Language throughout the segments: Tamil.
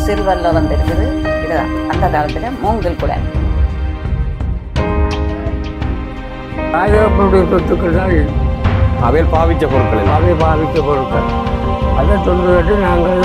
சில்வரில் வந்திருக்குது இதுதான் அந்த காலத்தில் மூங்கில் குடை ராஜாவுடைய சொத்துக்கள் தான் இது. அவையில் பாவிச்ச பொருட்கள் எல்லாம் அவை பாதித்த பொருட்கள் அதை தொண்டு நாங்கள்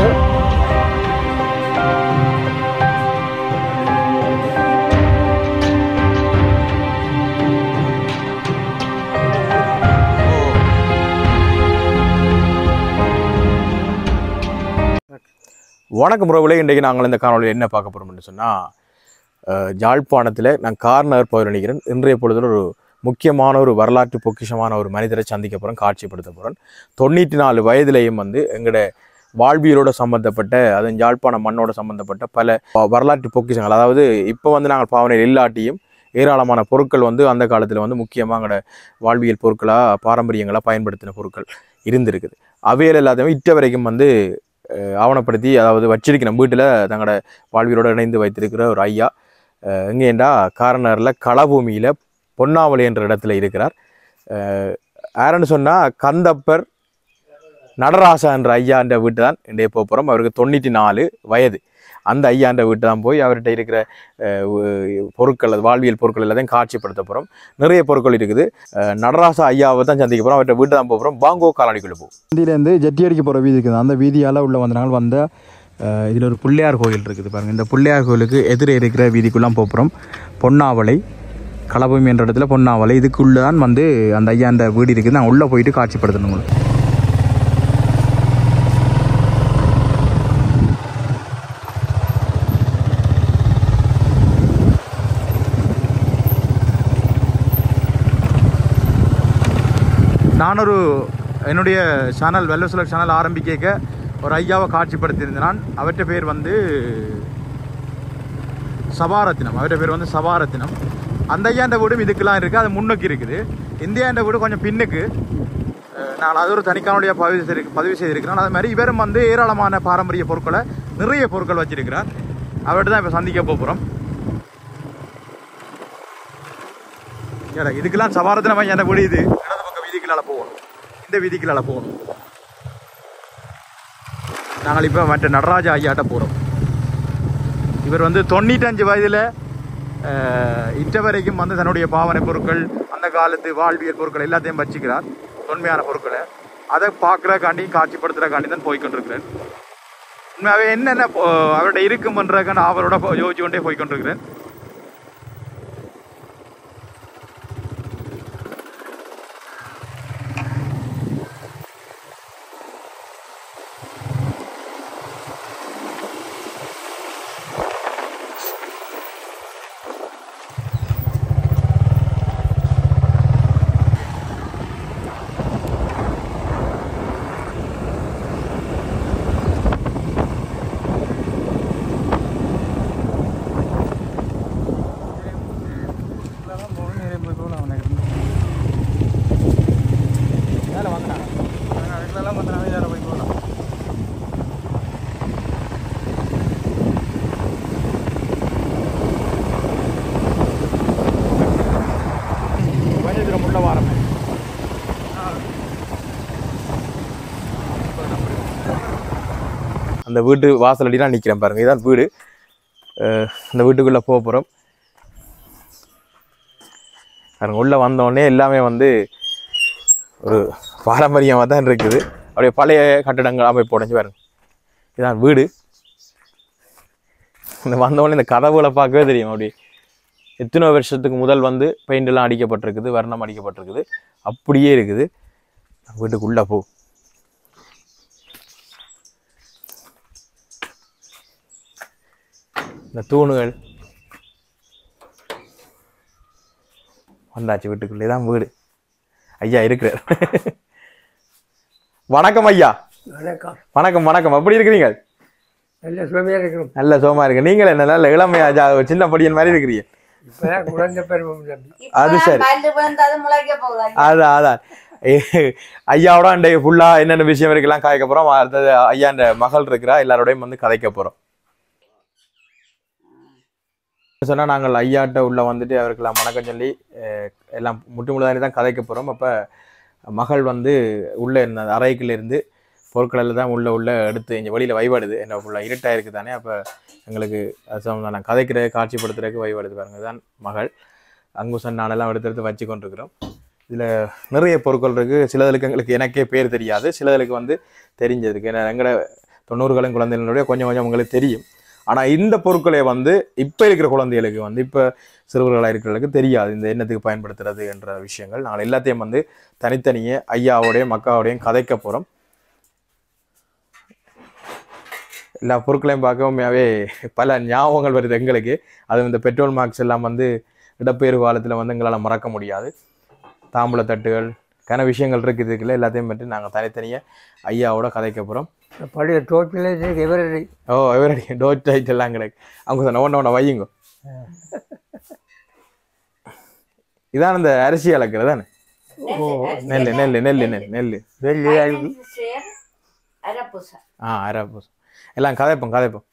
வணக்கம் உறவுகளே இன்றைக்கு நாங்கள் இந்த காணொலியில் என்ன பார்க்க போகிறோம்னு சொன்னால் யாழ்ப்பாணத்தில் நான் கார்னர் பகுதியில் நினைக்கிறேன் இன்றைய பொழுதில் ஒரு முக்கியமான ஒரு வரலாற்று பொக்கிஷமான ஒரு மனிதரை சந்திக்க போகிறேன் காட்சிப்படுத்த போகிறேன் தொண்ணூற்றி நாலு வயதிலேயும் வந்து எங்களோட வாழ்வியலோட சம்மந்தப்பட்ட அதுவும் யாழ்ப்பாண மண்ணோட சம்மந்தப்பட்ட பல வ- வரலாற்று பொக்கிஷங்கள் அதாவது இப்போ வந்து நாங்கள் பாவனையில் இல்லாட்டியும் ஏராளமான பொருட்கள் வந்து அந்த காலத்தில் வந்து முக்கியமாக எங்களோட வாழ்வியல் பொருட்களாக பாரம்பரியங்களாக பயன்படுத்தின பொருட்கள் இருந்திருக்குது அவையில் எல்லாத்தையுமே இட்ட வரைக்கும் வந்து அஹ், ஆவணப்படுத்தி அதாவது வச்சிருக்கணும் வீட்டில் தங்களோட வாழ்வியலோட இணைந்து வைத்திருக்கிற ஒரு ஐயா அஹ், எங்கேண்டா காரனரில் களபூமியில் பொன்னாவளி என்ற இடத்துல இருக்கிறார் அஹ், யாருன்னு சொன்னால் கந்தப்பர் நடராசா என்ற ஐயான்ற வீட்டு தான் இன்றைய போக போகிறோம் அவருக்கு தொண்ணூற்றி நாலு வயது அந்த ஐயான்ற வீட்டு தான் போய் அவர்கிட்ட இருக்கிற அஹ், உ- பொருட்கள் அது வாழ்வியல் பொருட்கள் எல்லாத்தையும் காட்சிப்படுத்த போகிறோம் நிறைய பொருட்கள் இருக்குது அஹ், நடராசா ஐயாவை தான் சந்திக்க போகிறோம் அவர்கிட்ட வீட்டு தான் போக போகிறோம் பாங்கோ காலனிக்குள்ளே போகும் வண்டியிலேருந்து ஜெட்டியடிக்கு போகிற வீதி இருக்குது அந்த வீதியால் உள்ள வந்த நாள் வந்த இதில் ஒரு பிள்ளையார் கோயில் இருக்குது பாருங்கள் இந்த பிள்ளையார் கோயிலுக்கு எதிரே இருக்கிற வீதிக்குள்ளாம் போகிறோம் பொன்னாவளை களபூமி என்ற இடத்துல பொன்னாவளை இதுக்குள்ளே தான் வந்து அந்த ஐயாண்ட வீடு இருக்குது நான் உள்ளே போயிட்டு காட்சிப்படுத்தணும் உங்களுக்கு நான் ஒரு என்னுடைய சேனல் வெல்லசுலர் சேனல் ஆரம்பிக்க ஒரு ஐயாவை காட்சிப்படுத்தியிருந்தேன் நான் அவற்ற பேர் வந்து சபாரத்தினம் அவர்கிட்ட பேர் வந்து சபாரத்தினம் அந்த ஐயாண்ட வீடும் இதுக்கெல்லாம் இருக்குது அது முன்னுக்கு இருக்குது இந்தியாண்ட வீடு கொஞ்சம் பின்னுக்கு அஹ் நான் அது ஒரு தனிக்கானுடைய பதிவு செய்து பதிவு செய்திருக்கிறேன் அது மாதிரி இவரும் வந்து ஏராளமான பாரம்பரிய பொருட்களை நிறைய பொருட்கள் வச்சிருக்கிறார் அவர்கிட்ட தான் இப்போ சந்திக்க போகிறோம் ஏடா இதுக்கெல்லாம் சபாரத்தினம் ஐயாண்ட வீடு இது இடது பக்கம் வீதிக்குள்ளால போகணும் இந்த வீதிக்குள்ளால போகணும் நாங்கள் இப்போ மற்ற நடராஜா ஐயாட்ட போகிறோம் இவர் வந்து தொண்ணூற்றஞ்சு வயதில் இற்ற வரைக்கும் வந்து தன்னுடைய பாவனை பொருட்கள் அந்த காலத்து வாழ்வியல் பொருட்கள் எல்லாத்தையும் வச்சுக்கிறார் தொன்மையான பொருட்களை அதை பார்க்குறக்காண்டி காட்சிப்படுத்துறக்காண்டி தான் போய்கொண்டிருக்கிறேன் உண்மையாகவே என்னென்ன பொ- அவரோட இருக்குமன்றக்கான அவரோட போ- யோசிச்சு கொண்டே போய்கொண்டிருக்கிறேன் கொஞ்சம் உள்ள வாரம் அந்த வீட்டு வாசல் அடி நான் நிற்கிறேன் பாருங்க இதுதான் வீடு அஹ் அந்த வீட்டுக்குள்ளே போக போகிறோம் பாருங்க உள்ளே வந்தோடனே எல்லாமே வந்து ஒரு பாரம்பரியமாக தான் இருக்குது அப்படியே பழைய கட்டடங்கள் அமைப்பு உடஞ்சி பாருங்க இதான் வீடு இந்த வந்தோடனே இந்த கதவுகளை பார்க்கவே தெரியும் அப்படி எத்தனை வருஷத்துக்கு முதல் வந்து பெயிண்ட் எல்லாம் அடிக்கப்பட்டிருக்குது வர்ணம் அடிக்கப்பட்டிருக்குது அப்படியே இருக்குது வீட்டுக்குள்ளே போ இந்த தூணுகள் வந்தாச்சு வீட்டுக்குள்ளே தான் வீடு ஐயா இருக்கிறார் வணக்கம் ஐயா வணக்கம் வணக்கம் வணக்கம் எப்படி இருக்கிறீங்க நல்ல சுவையாக இருக்கிறோம் நல்ல சோமா இருக்கு நீங்கள் என்ன நல்ல இளமையா ஜா- சின்ன படியன் மாதிரி இருக்கிறீங்க இப்பதான் குழந்தை பருவம் தம்பி அது சரி. கல்லு விழுந்து அது முளைக்க போகுது அதான் அதான் ஏ- ஐயாவோட அண்டைய ஃபுல்லா என்னென்ன விஷயம் இருக்கலாம் காய்க்க போறோம் அடுத்தது ஐயா அந்த மகள் இருக்கிறா எல்லாரோடையும் வந்து கதைக்க போறோம் சொன்னா நாங்கள் ஐயாட்ட உள்ள வந்துட்டு அவருக்கெல்லாம் வணக்கம் சொல்லி அஹ், எல்லாம் முட்டு முழுதானி தான் கதைக்க போறோம் அப்ப மகள் வந்து உள்ள இருந்த அந்த அறைக்குள்ள இருந்து பொருட்கள் தான் உள்ள உள்ள எடுத்து இங்கே வெளியில் வைவாடுது என்ன ஃபுல்லாக இருட்டாக இருக்குது தானே அப்போ எங்களுக்கு அது சம்மந்தம் நான் கதைக்கிற காட்சிப்படுத்துறதுக்கு வைவாடுது பாருங்க தான் மகள் அங்குசன் நானெல்லாம் எடுத்து எடுத்து வச்சு கொண்டிருக்கிறோம் இதில் நிறைய பொருட்கள் இருக்குது சிலதுக்கு எங்களுக்கு எனக்கே பேர் தெரியாது சிலதுக்கு வந்து தெரிஞ்சதுக்கு ஏன்னா எங்களோட தொண்ணூறுகளின் குழந்தைகளுடைய கொஞ்சம் கொஞ்சம் உங்களுக்கு தெரியும் ஆனால் இந்த பொருட்களை வந்து இப்போ இருக்கிற குழந்தைகளுக்கு வந்து இப்போ சிறுவர்களாக இருக்கிறவர்களுக்கு தெரியாது இந்த எண்ணத்துக்கு பயன்படுத்துறது என்ற விஷயங்கள் நாங்கள் எல்லாத்தையும் வந்து தனித்தனியே ஐயாவோடையும் அக்காவோடையும் கதைக்க போகிறோம் எல்லா பொருட்களையும் பார்க்கவுமே பல ஞாபகங்கள் வருது எங்களுக்கு அது இந்த பெட்ரோல் மார்க்ஸ் எல்லாம் வந்து இடப்பெயர்வு காலத்தில் வந்து எங்களால் மறக்க முடியாது தாம்பூல தட்டுகள் கன விஷயங்கள் இருக்குது இதுக்குள்ள எல்லாத்தையும் பற்றி நாங்கள் தனித்தனியாக ஐயாவோட கதைக்க போகிறோம் பழைய டோட்டலே எவரடி ஓ எவரடி டோட் டைட் எல்லாம் கிடையாது அவங்க சொன்ன ஒன்று ஒன்று வையுங்க இதான் இந்த அரிசி அளக்கிறது தானே ஓ நெல் நெல் நெல் நெல் நெல் வெள்ளி அரிசி சேர் அரப்புசை ஆ அரப்பு எல்லாம் கதைப்போம் கதைப்போம்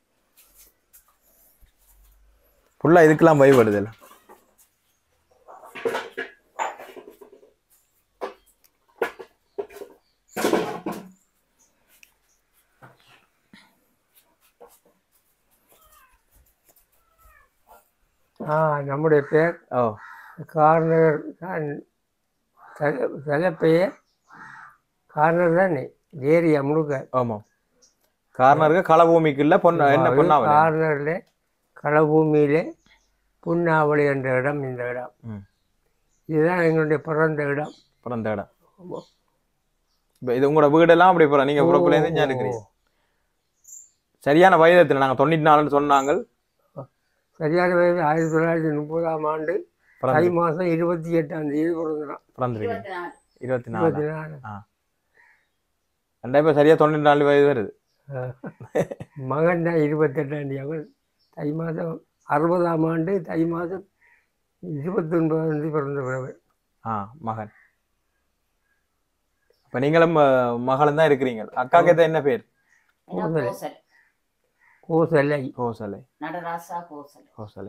ஃபுல்லாக இதுக்கெல்லாம் பயப்படுது எல்லாம் ஆ நம்முடைய பேர் ஓ கார்னர் தான் தல தலை பெயர் கார்னர் தானே ஏரியா முழுக்க ஆமாம் கார்னருக்கு களபூமிக்குள்ள பொண்ணு என்ன பொண்ணாவல கார்னரில் களபூமியிலே புன்னாவளி என்ற இடம் இந்த இடம் ம் இதுதான் எங்களுடைய பிறந்த இடம் பிறந்த இடம் இப்போ இது உங்களோட வீடெல்லாம் அப்படி போகிறோம் நீங்கள் புறப்புலேருந்து இங்கே இருக்கிறீங்க சரியான வயதத்தில் நாங்கள் தொண்ணூற்றி நாலுன்னு சொன்னாங்க சரியான வயது ஆயிரத்தி தொள்ளாயிரத்தி முப்பதாம் ஆண்டு தை பிறந்து மாதம் இருபத்தி எட்டாம் தேதி பிறந்தான் பிறந்திருக்கீங்க இருபத்தி நாலு இருபத்தி நாலு இருபத்தி நாலு ஆ ரெண்டாயிரம் இப்போ சரியாக தொண்ணூற்றி நாலு வயது வருது மகன் தான் இருபத்தெட்டாம் தேதி அவன் தை மாதம் அறுபதாம் ஆண்டு தை மாதம் இருபத்தொன்பதாம் தேதி பிறந்த பிறவர் ஆ மகன் இப்போ நீங்களும் அஹ், மகளும் தான் இருக்கிறீங்க அக்காக்கு எத்த என்ன பேர் என்ன கோசல் கோசலை கோசலை நடராசா கோசல் கோசலை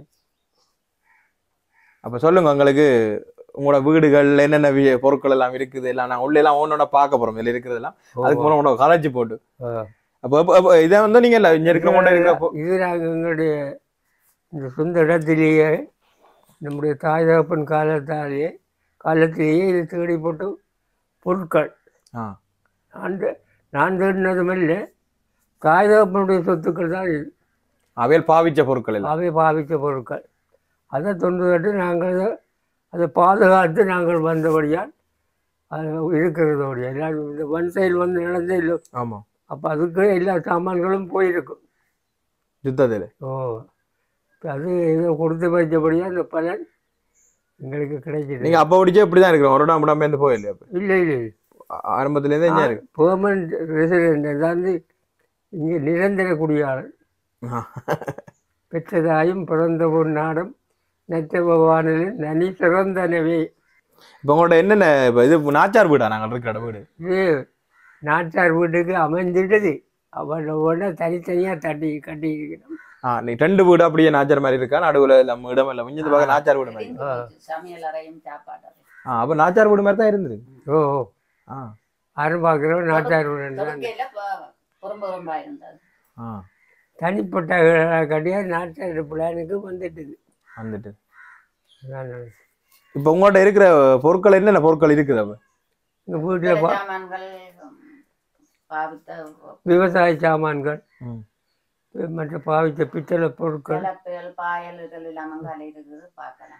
அப்போ சொல்லுங்க உங்களுக்கு உங்களோட வீடுகள் என்னென்ன வி- பொருட்கள் எல்லாம் இருக்குது எல்லாம் நான் உள்ள எல்லாம் ஒன்னொன்னா பார்க்க போறோம் இதில் இருக்கிறதெல்லாம் அதுக்கு முன்னாடி உங்களோட கலைச்சு போட்டு ஆ. அப்போ அப்போ- அப்போ இதை வந்து நீங்க இல்ல இங்க இருக்கிற கொண்ட இருக்கிற பொ- இது நாங்கள் எங்களுடைய இந்த சொந்த இடத்திலேயே நம்முடைய தாய் தகப்பன் காலத்தாலேயே காலத்திலேயே இது தேடி போட்டு பொருட்கள் ஆ நான் தே- நான் தேடினதும் இல்லை தாய் தகப்பனுடைய சொத்துக்கள் தான் இது அவையில் பாவிச்ச பொருட்கள் எல்லாம் அவை பாவித்த பொருட்கள் அதை தொண்டு தொட்டு நாங்கள் அதை- அதை பாதுகாத்து நாங்கள் வந்தபடியால் அது இருக்கிறதோடைய எல்லாம் இந்த ஒன் சைடு வந்து நடந்தே இல்லை ஆமா அப்போ அதுக்கு எல்லா சாமான்களும் போயிருக்கும் யுத்தத்தில் ஓ இப்ப அது ஏதோ கொடுத்து வைத்தபடியாக அந்த பலன் எங்களுக்கு கிடைச்சிது நீங்க அப்போ பிடிச்சே இப்படி தான் இருக்கிறோம் ஒரு இடம் இருந்து போயில்லையா அப்போ இல்லை இல்லை ஆரம்பத்துலேருந்தே இங்கே இருக்கு பெர்மனண்ட் ரெசிடென்ட் அதாவது இங்கே நிரந்தர குடியாளர் ஆ. பெற்றதாயும் பிறந்த ஒரு நாடும் நெற்ற பகவானில் நனி சிறந்தனவே இப்போ உங்களோட என்னென்ன இப்போ இது நாச்சார் வீடா நாங்கள் இருக்கிற வீடு இது நாட்டார் வீட்டுக்கு அமைந்துட்டது அவளோட தனித்தனியாக தட்டி கட்டி இருக்கணும் ஆ நீ ரெண்டு வீடு அப்படியே நாச்சார் மாதிரி இருக்கா நடுவில் நம்ம இடம் இல்லை மிஞ்சது பார்க்க நாச்சார் வீடு மாதிரி சமையல் அறையும் சாப்பாடு அறையும் ஆ அப்போ நாச்சார் வீடு மாதிரி தான் இருந்தது ஓ ஆ யாரும் பார்க்குறோம் நாட்டார் வீடு தான் தொடுக்கையில ப- புறம்ப புறம்பா இருந்தது ஆ தனிப்பட்ட கடையாக நாட்டார் பிளானுக்கு வந்துட்டுது வந்துட்டு அதான் இப்போ உங்கள்கிட்ட இருக்கிற பொருட்கள் என்னென்ன பொருட்கள் இருக்குது அப்போ எங்கள் வீட்டில் பா சாமான்கள் பாவித்த விவசாய சாமான்கள் ம் மற்ற பாவித்த பித்தளை பொருட்கள் கிளப்புகள் பாயல் இதழ் எல்லாம் அங்கால இருக்குது பார்க்கலாம்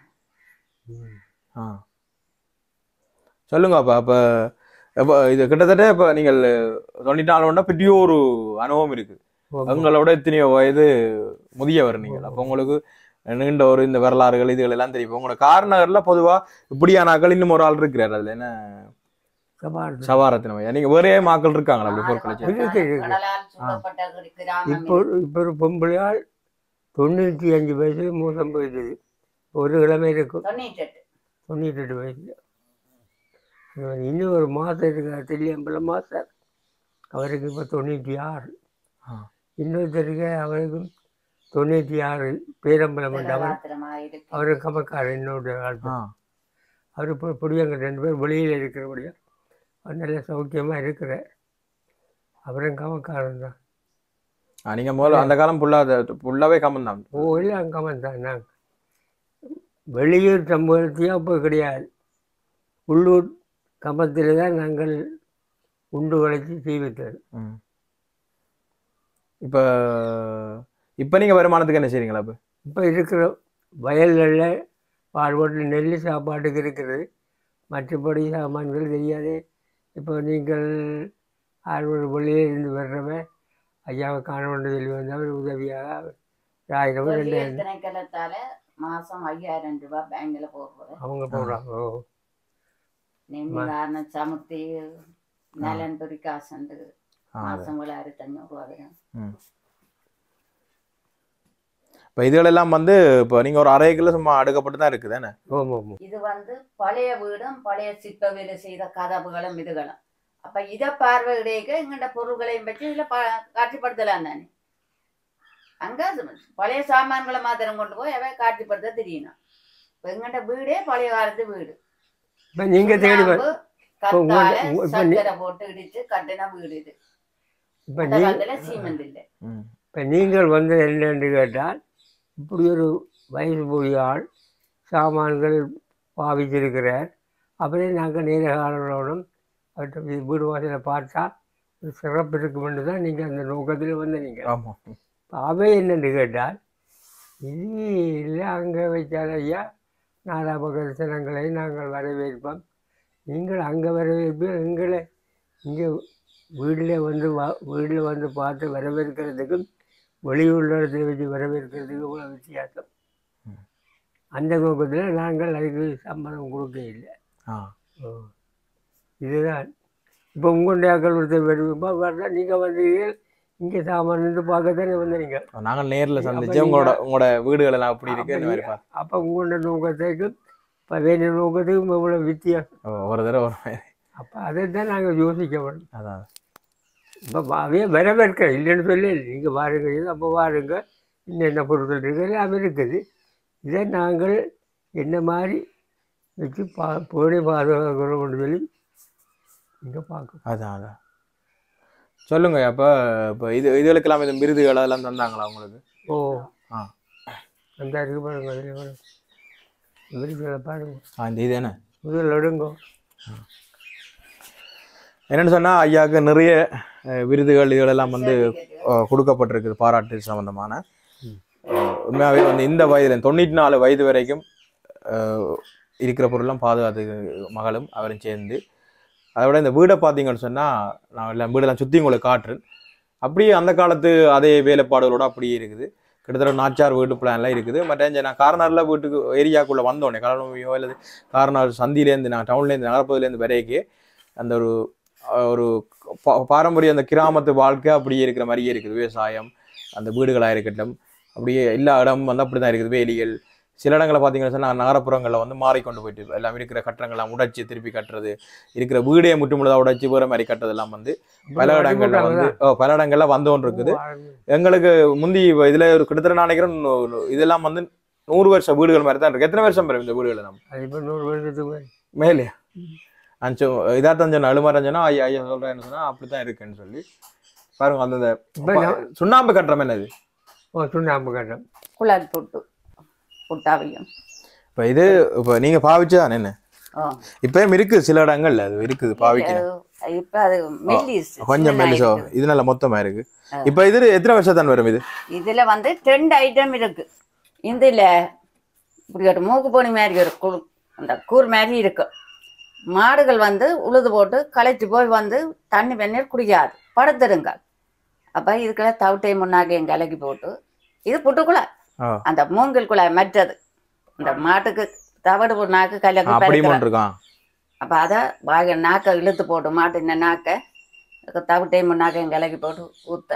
ஆ சொல்லுங்க அப்போ அப்போ இப்போ இது கிட்டத்தட்ட இப்போ நீங்கள் தொண்ணூற்றி நாலு பெரிய ஒரு அனுபவம் இருக்குது உங்களோட எத்தனையோ வயது முதியவர் நீங்கள் அப்போ உங்களுக்கு நீண்ட ஒரு இந்த வரலாறுகள் இதுகள் எல்லாம் தெரியும் இப்ப உங்களோட கார்நகர்ல பொதுவா இப்படியான ஆக்கள் இன்னும் ஒரு ஆள் இருக்கிறார் அதுல என்ன சபார்டு. சவாரத்தின மையா நீங்க வேறே மாக்கள் இருக்காங்களா அப்படி பொருட்களை செய்ய? இருக்கு, இருக்கு. கடலால் சூழப்பட்ட ஒரு கிராமம் இப்போ இப்போ ஒரு பொம்பளையால் தொண்ணூற்றி அஞ்சு வயசுல மூலம் போயிடுது ஒரு கிழமை இருக்கும் தொண்ணூற்றி எட்டு தொண்ணூற்றெட்டு வயசுல இவர் இன்னும் ஒரு மாதம் இருக்கார் தெல்லியம்பலம் மாதம் அவருக்கு இப்போ தொண்ணூற்றி ஆறு ஆ. இன்னொருத்தருக்கு அவருக்கும் தொண்ணூற்றி ஆறு பேரம்பலம் உண்டு. அவர் பாத்திரமா இருக்கு அவர் கமக்கார் இன்னொரு ஆள் ஆ அவர் இப்போ பிடியங்க ரெண்டு பேர் வெளியில் இருக்கிறபடியா அவர் நல்ல சௌக்கியமாக இருக்கிறார் அப்புறம் கமக்காரன் தான் ஆ, நீங்க முதல்ல அந்த காலம் ஃபுல்லா ஃபுல்லாவே கம்மன் தான் ஓ இல்லை கமன் தான் நாங்கள் வெளியூர் சம்பவத்தையும் அப்போ கிடையாது உள்ளூர் கமத்தில் தான் நாங்கள் உண்டு உழைச்சி ஜீவித்தது ம். இப்ப இப்ப நீங்க வருமானத்துக்கு என்ன செய்றீங்களா இப்ப இப்போ இருக்கிற வயல்களில் பாடுபட்டு நெல் சாப்பாட்டுக்கு இருக்குது மற்றபடி சாமான்கள் தெரியாது இப்போ நீங்கள் ஆறுபது வெளியே இருந்து வர்றவன் ஐயாவை காண வேண்டிய சொல்லி வந்தவர் உதவியாக ஒரு ஆயிரம் ரெண்டாயிரம் திணைக்களத்தால மாசம் ஐயாயிரம் ரூபாய் பேங்க்ல போடுறது அவங்க போடுறாங்க ஓ நிவாரண சமுத்தி நலன் துரி காசுண்டு ஆ, அது. மாசம் ஆயிரத்தி அஞ்சூறு ரூபா வரும் இப்ப இதுகளெல்லாம் வந்து இப்போ நீங்க ஒரு அரை கிலோ சும்மா அடுக்கப்பட்டு தான் இருக்குது தானே ஓம் ஓம் இது வந்து பழைய வீடும் பழைய சிற்ப வேலை செய்த கதவுகளும் இதுகளும் அப்ப இத பார்வையிடையே எங்கள்ட பொருள்களையும் வச்சு இதுல பா- காட்சிப்படுத்தலாம் தானே அங்க பழைய சாமான்களை மாத்திரம் கொண்டு போய் அவை காட்சிப்படுத்த தெரியணும் இப்ப எங்கள்ட வீடே பழைய காலத்து வீடு இப்போ நீங்கள் தேடி வர சுண்ணாம்பு, இப்போ உங்க- கத்தாழை, உங்க- இப்ப நீ- சக்கரை போட்டு இடிச்சு கட்டின வீடு இது இப்போ அந்த நீ காலத்துல சீமெண்ட் இல்லை ம். இப்போ நீங்கள் வந்து என்னென்று கேட்டால் இப்படி ஒரு வயசு போய் ஆள் சாமான்கள் பாவிச்சிருக்கிறார் அப்படியே நாங்கள் நேரகாலனோடும் அவர்கிட்ட வீ- வீடு வாசலை பார்த்தா ஒரு சிறப்பு இருக்குமென்று தான் நீங்கள் அந்த நோக்கத்தில் வந்து நீங்கள் ஆமா அவை என்னென்று கேட்டால் இது இல்லை அங்கே வைத்தால் ஐயா நாலாபக தரிசனங்களை நாங்கள் வரவேற்போம் நீங்கள் அங்கே வரவேற்பு எங்களை இங்கே வீட்டில் வந்து வா வீட்டில் வந்து பார்த்து வரவேற்கிறதுக்கும் வெளியூரில் இடத்துல வச்சு வரவேற்கிறதுக்கும் இவ்வளோ வித்தியாசம் அந்த நோக்கத்தில் நாங்கள் அதுக்கு சம்மதம் கொடுக்க இல்லை ஆ ஓ. இதுதான் இப்போ உங்களுடைய ஆக்கள் ஒருத்தர் வருவா வரலாம் நீங்கள் வந்தீர்கள் இங்கே சாமான் இருந்து பார்க்கத்தானே வந்தீங்க நாங்கள் நேர்ல அப்ப சந்திச்சு நீங்க- உங்களோட உங்களோட வீடுகள் எல்லாம் அப்படி இருக்கு இந்த மாதிரி அப்ப பார்த்து அப்போ உங்களோட நோக்கத்துக்கும் இப்போ வேண்டிய நோக்கத்துக்கும் இவ்வளோ வித்தியாசம் ஓ, ஒரு தடவை ஒரு மாதிரி அப்போ அதை தான் நாங்கள் யோசிக்க வேணும் அதான் இப்போ அவையே வரவேற்க இல்லைன்னு சொல்லி நீங்கள் பாருங்க இது அப்போ பாருங்க இன்னென்ன பொருட்கள் இருக்குது எல்லாமே இருக்குது இதை நாங்கள் என்ன மாதிரி வச்சு பா போடி பாதுகாக்கிறோம்னு சொல்லி இங்கே பார்க்கணும் அதான் அதான் சொல்லுங்க அப்ப இப்போ இது இதுகளுக்கெல்லாம் இந்த விருதுகள் அதெல்லாம் தந்தாங்களா உங்களுக்கு ஓ ஆ அந்த இருக்கு பாருங்க அதில் பாருங்க விருதுகளை பாருங்க ஆ இந்த இது என்ன முதல் எடுங்கோ என்னன்னு சொன்னா ஐயாவுக்கு நிறைய அஹ், விருதுகள் இதுகளெல்லாம் வந்து அஹ், கொடுக்கப்பட்டிருக்குது பாராட்டு சம்பந்தமான அஹ், உண்மையாகவே வந்து இந்த வயதில் தொண்ணூற்றி நாலு வயது வரைக்கும் அஹ், இருக்கிற பொருள்லாம் பாதுகாத்து மகளும் அவரும் சேர்ந்து அதை விட இந்த வீடை பார்த்தீங்கன்னு சொன்னால் நான் எல்லாம் வீடெல்லாம் சுற்றி உங்களுக்கு காட்டுறேன் அப்படியே அந்த காலத்து அதே வேலைப்பாடுகளோட அப்படியே இருக்குது கிட்டத்தட்ட நாச்சார் வீட்டு பிளான்லாம் இருக்குது மற்ற இங்க நான் கார்னரில் வீட்டுக்கு ஏரியாக்குள்ளே வந்தோடனே கலனமையோ அல்லது கார்னர் சந்தியிலேருந்து நான் டவுன்லேருந்து நகரப்பகுதியிலேருந்து வரைக்கே அந்த ஒரு அஹ், ஒரு பா- பாரம்பரிய அந்த கிராமத்து வாழ்க்கை அப்படியே இருக்கிற மாதிரியே இருக்குது விவசாயம் அந்த வீடுகளாக இருக்கட்டும் அப்படியே எல்லா இடம் வந்து அப்படி தான் இருக்குது வேலிகள் சில இடங்களை பார்த்தீங்கன்னு சொன்னால் நகரப்புறங்களில் வந்து மாறிக்கொண்டு போயிட்டு எல்லாம் இருக்கிற கட்டடங்கள்லாம் உடைச்சி திருப்பி கட்டுறது இருக்கிற வீடே முற்றுமுழுதாக உடைச்சி வேற மாதிரி கட்டுறதெல்லாம் வந்து பல இடங்கள்ல வந்து ஓ, பல இடங்கள்ல வந்து கொண்டு இருக்குது எங்களுக்கு முந்தி இதுல ஒரு கிட்டத்தட்ட நான் நினைக்கிறேன் நூ- இதெல்லாம் வந்து நூறு வருஷம் வீடுகள் மாதிரி தான் இருக்கு எத்தனை வருஷம் பெறும் இந்த வீடுகள் நம்ம அது இப்போ நூறு வருஷத்துக்கு மேல. மேலே அஞ்சு இதாத்தான் சொன்ன அழுமாரம் சொன்னா ஐயா ஐயா சொல்றேன்னு சொன்னா அப்படித்தான் இருக்குன்னு சொல்லி பாருங்க அந்த இப்ப நான்- சுண்ணாம்பு கட்டுறம் என்னது ஓ சுண்ணாம்பு கட்டம் குழல் புட்டு புட்டாவையும் இப்ப இது இப்ப நீங்க பாவிச்சுதான் என்ன ஓ. இப்பயும் இருக்கு சில இடங்கள்ல அது இருக்குது பாவிக்கணும் அது இப்ப அது மெல்லிஸ் கொஞ்சம் சின்னதா மெல்லிசோ இருக்குது. இது நல்ல மொத்தமா இருக்கு இப்ப இது எத்தனை வருஷம் தான் வரும் இது இதுல வந்து ரெண்டு ஐட்டம் இருக்கு இதுல இப்படி ஒரு மூக்கு போனி மாதிரி ஒரு குழு அந்த கூர் மாதிரி இருக்கு மாடுகள் வந்து உழுது போட்டு களைச்சு போய் வந்து தண்ணி வெந்நீர் குடிக்காது படுத்துருங்க அப்ப இதுக்கெல்லாம் தவிட்டை முன்னாடி எங்க இலக்கி போட்டு இது புட்டுக்குழாய் ஆ. அந்த மூங்கில் குழாய் மற்றது இந்த மாட்டுக்கு தவிடு புண்ணாக்கு கலக்கி அப்படியும் பறக்கலாம். இருக்கான் அப்போ அதை வாய நாக்கை இழுத்து போட்டு மாட்டு இந்த நாக்கை தவிட்டை முன்னாக்க கிளக்கி போட்டு ஊற்ற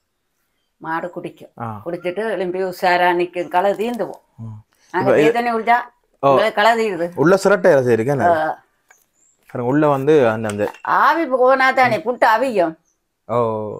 மாடு குடிக்கும் ஆ. குடிச்சிட்டு எழும்பி உஷாரா நிற்கும் களை தீந்துவோம் ம். நாங்கள் இப்ப இது- தீத்தனி குடிச்சா ஓ. களை தீருது உள்ள சிரட்டை இறச்சி இருக்கு என்ன? ஆ, பாருங்க, உள்ள வந்து அந்த அந்த ஆவி போனா தானே புட்டு அவியும் ஓ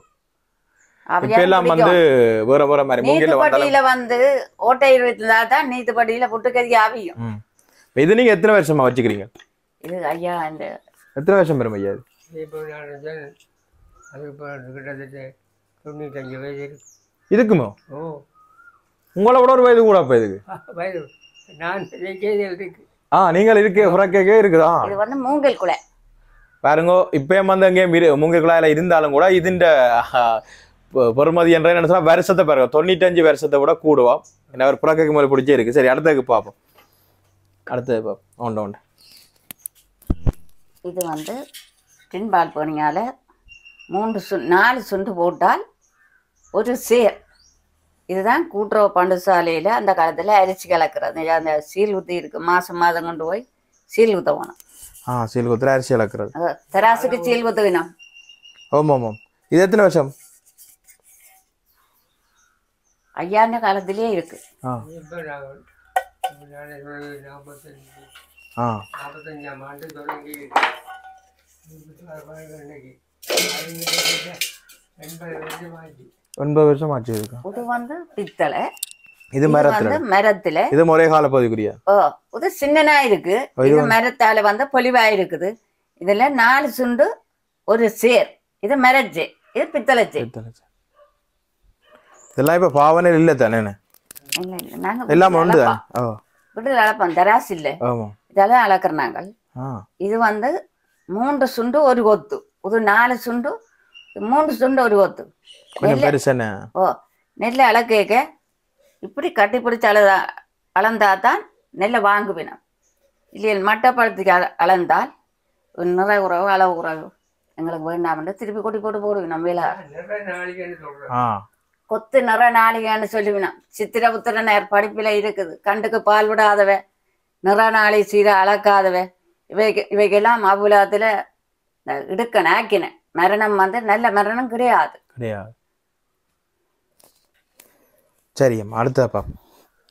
அவியா இப்ப எல்லாம் வந்து வேற வேற மாதிரி மூங்கில வந்தாலும் நீத்துப்படியில வந்து ஓட்டை இருந்தா தான் நீத்துப்படியில புட்டுக்கறி அவியும் ம். இப்ப இது நீங்க எத்தனை வருஷமா வச்சுக்கிறீங்க இது ஐயா இந்த எத்தனை வருஷம் பெறும் ஐயா இது இப்போ நான் சொன்னேன், அது இப்போ கிட்டத்தட்ட தொண்ணூத்தஞ்சு வயசு இருக்கு இதுக்குமோ ஓ உங்களை விட ஒரு வயது கூட அப்ப இதுக்கு வயது நான் செய்தியில் இருக்கு ஆ நீங்கள் இருக்கு புறக்கே இருக்குதா இது வந்து மூங்கில் குலை பாருங்க இப்பயும் வந்து அங்கே மிரு மூங்க குழாயில இருந்தாலும் கூட இதுண்ட பெருமதி என்ற என்ன சொன்னா வருஷத்தை பாருங்க தொண்ணூத்தஞ்சு வருஷத்தை விட கூடுவோம் என்ன ஒரு புறக்கைக்கு மேலே பிடிச்சே இருக்கு சரி அடுத்ததுக்கு பார்ப்போம் அடுத்தது பார்ப்போம் ஒன்று ஒன்று இது வந்து டின்பால் போனியால் மூன்று சு நாலு சுண்டு போட்டால் ஒரு சேர் இதுதான் கூட்டுறவு பண்டுசாலையில் அந்த காலத்தில் அரிசி கலக்கிறது அந்த சீல் ஊற்றி இருக்கு மாதம் மாதம் கொண்டு போய் சீல் ஊற்ற போனோம் ஆ சீல் குத்துற அரிசி இழக்கிறது அது தெராசுக்கு சீல் ஊற்றுவினோம் ஆமாம் ஆமாம் இது எத்தனை வருஷம் ஐயாண்ட காலத்திலேயே இருக்கு ஆ இப்போ நான் நானே சொல்லி நாற்பத்தஞ்சு ஆ நாற்பத்தஞ்சாம் ஆண்டு தொடங்கி இருக்கு இன்னைக்கு எண்பது வருஷம் ஆச்சு ஒன்பது வருஷம் ஆச்சு இருக்கு இது வந்து பித்தளை இது இது மரத்துல வந்து மரத்துல இது ஒரே கால பகுதிக்குரிய ஓ இது சின்னனா இருக்கு ஓ, இது இது மரத்தால வந்து பொலிவா இருக்குது இதுல நாலு சுண்டு ஒரு சேர் இது மரச்சே இது பித்தளை சே இதெல்லாம் இப்ப பாவனையில் இல்லை தானே இல்ல இல்ல நாங்க எல்லாம் உண்டு வீட்டுல தானே ஓ அளப்போம். வீட்டுல அளப்போம் தராசு இல்ல ஆமாம் இதெல்லாம் அளக்குறோம் நாங்கள் ஆ இது வந்து மூன்று சுண்டு ஒரு கொத்து இது நாலு சுண்டு இது மூன்று சுண்டு ஒரு கொத்து கொஞ்சம் நெல்லை பெருசானே ஓ நெல்லை அளக்கேக்க இப்படி கட்டி பிடிச்சி அளதா அளந்தா தான் நெல்லை வாங்குவினோம் இல்லையா மட்டப்பழத்துக்கு அள அளந்தால் ஒரு நிறை உறவு அளவு உறவு எங்களுக்கு வேண்டாம்னு திருப்பி கொட்டி போட்டு போடுவோம் நம்ம வேலை நிறைய நாளைக்குன்னு சொல்கிறேன் ஆ கொத்து நிற நாளிகைன்னு சொல்லுவினோம் சித்திர புத்திர நேர் படிப்பில் இருக்குது கண்டுக்கு பால் விடாதவ நிற நாளை சீர அளக்காதவ இவைக்கு இவைக்கெல்லாம் அவ்வுலகத்தில் இடுக்க நாக்கின மரணம் வந்து நல்ல மரணம் கிடையாது கிடையாது சரி அம்மா அடுத்தத பார்ப்போம்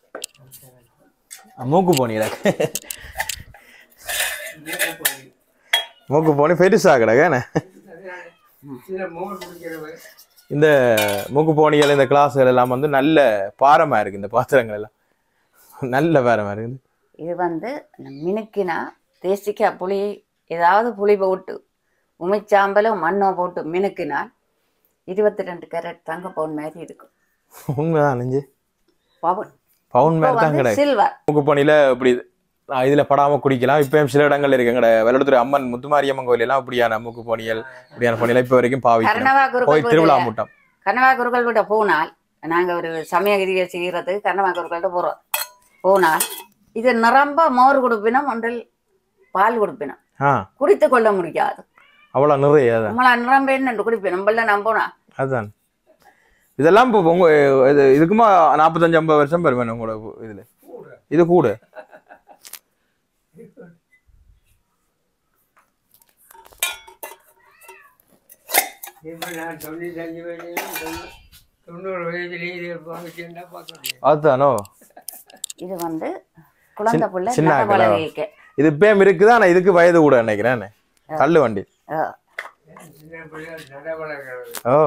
ஆ, மூக்கு போனீங்க மூக்கு போனி பெருசா கிடக்கேண்ணே இதில் மோர் குடிக்கிறவங்க இந்த மூக்கு போனிகள் இந்த கிளாஸ்கள் எல்லாம் வந்து நல்ல பாரமா இருக்கு இந்த பாத்திரங்கள் எல்லாம் நல்ல பாரமா இருக்குது இது வந்து மினுக்கினா தேசிக்காய் புளி ஏதாவது புளி போட்டு உமிச்சாம்பலோ மண்ணோ போட்டு மினுக்கினால் இருபத்தி ரெண்டு கேரட் தங்க பவுன் மாதிரி இருக்கும் உண்மைதான் நெஞ்சு பவுன் பவுன் இப்போ மாதிரி தான் வந்து கிடையாது சில்வர் மூக்கு போனியில இப்படி ஆ, இதுல படாம குடிக்கலாம் இப்பயும் சில இடங்கள் இருக்கு எங்கட வெள்ளத்துறை அம்மன் முத்துமாரியம்மன் கோயில் எல்லாம் இப்படியான மூக்கு போனியல் இப்படியான போனியெல்லாம் இப்ப வரைக்கும் பாவிக்கிறோம் கர்ணவா போய் திருவிழா குருக்கள் மூட்டம் கர்ணவா குருக்கள் விட போனால் நாங்க ஒரு சமயகிரியை செய்யறதுக்கு கர்ணவா குருக்கள்கிட்ட போறோம் போனால் இது நிரம்ப மோர் கொடுப்பினம் ஒன்றில் பால் கொடுப்பினம் ஆ குடித்து கொள்ள முடியாது அவ்வளவு நிறைய அதான் நம்மள நிரம்ப என்ன குடிப்பினம் நம்மள நம்போனா அதுதான் இதெல்லாம் இப்போ உங்க இது இதுக்குமா நாற்பத்தஞ்சு ஐம்பது வருஷம் பெருமை உங்களோட இதுல இது கூட இப்போ நான் தொண்ணூத்தஞ்சு வயசுல தொண்ணூ- தொண்ணூறு வயசுலேயே இது பாவிச்சேன்னா பார்க்க முடியாது அதுதானோ இது வந்து குழந்தை பிள்ளை சின்ன நட ஆக்களா? வளர்க்க இது இப்பயும் இருக்குது ஆனா இதுக்கு வயது கூட நினைக்கிறேன் தள்ளு வண்டி சின்ன பிள்ளைகள் நட வளர்க்குறது ஓ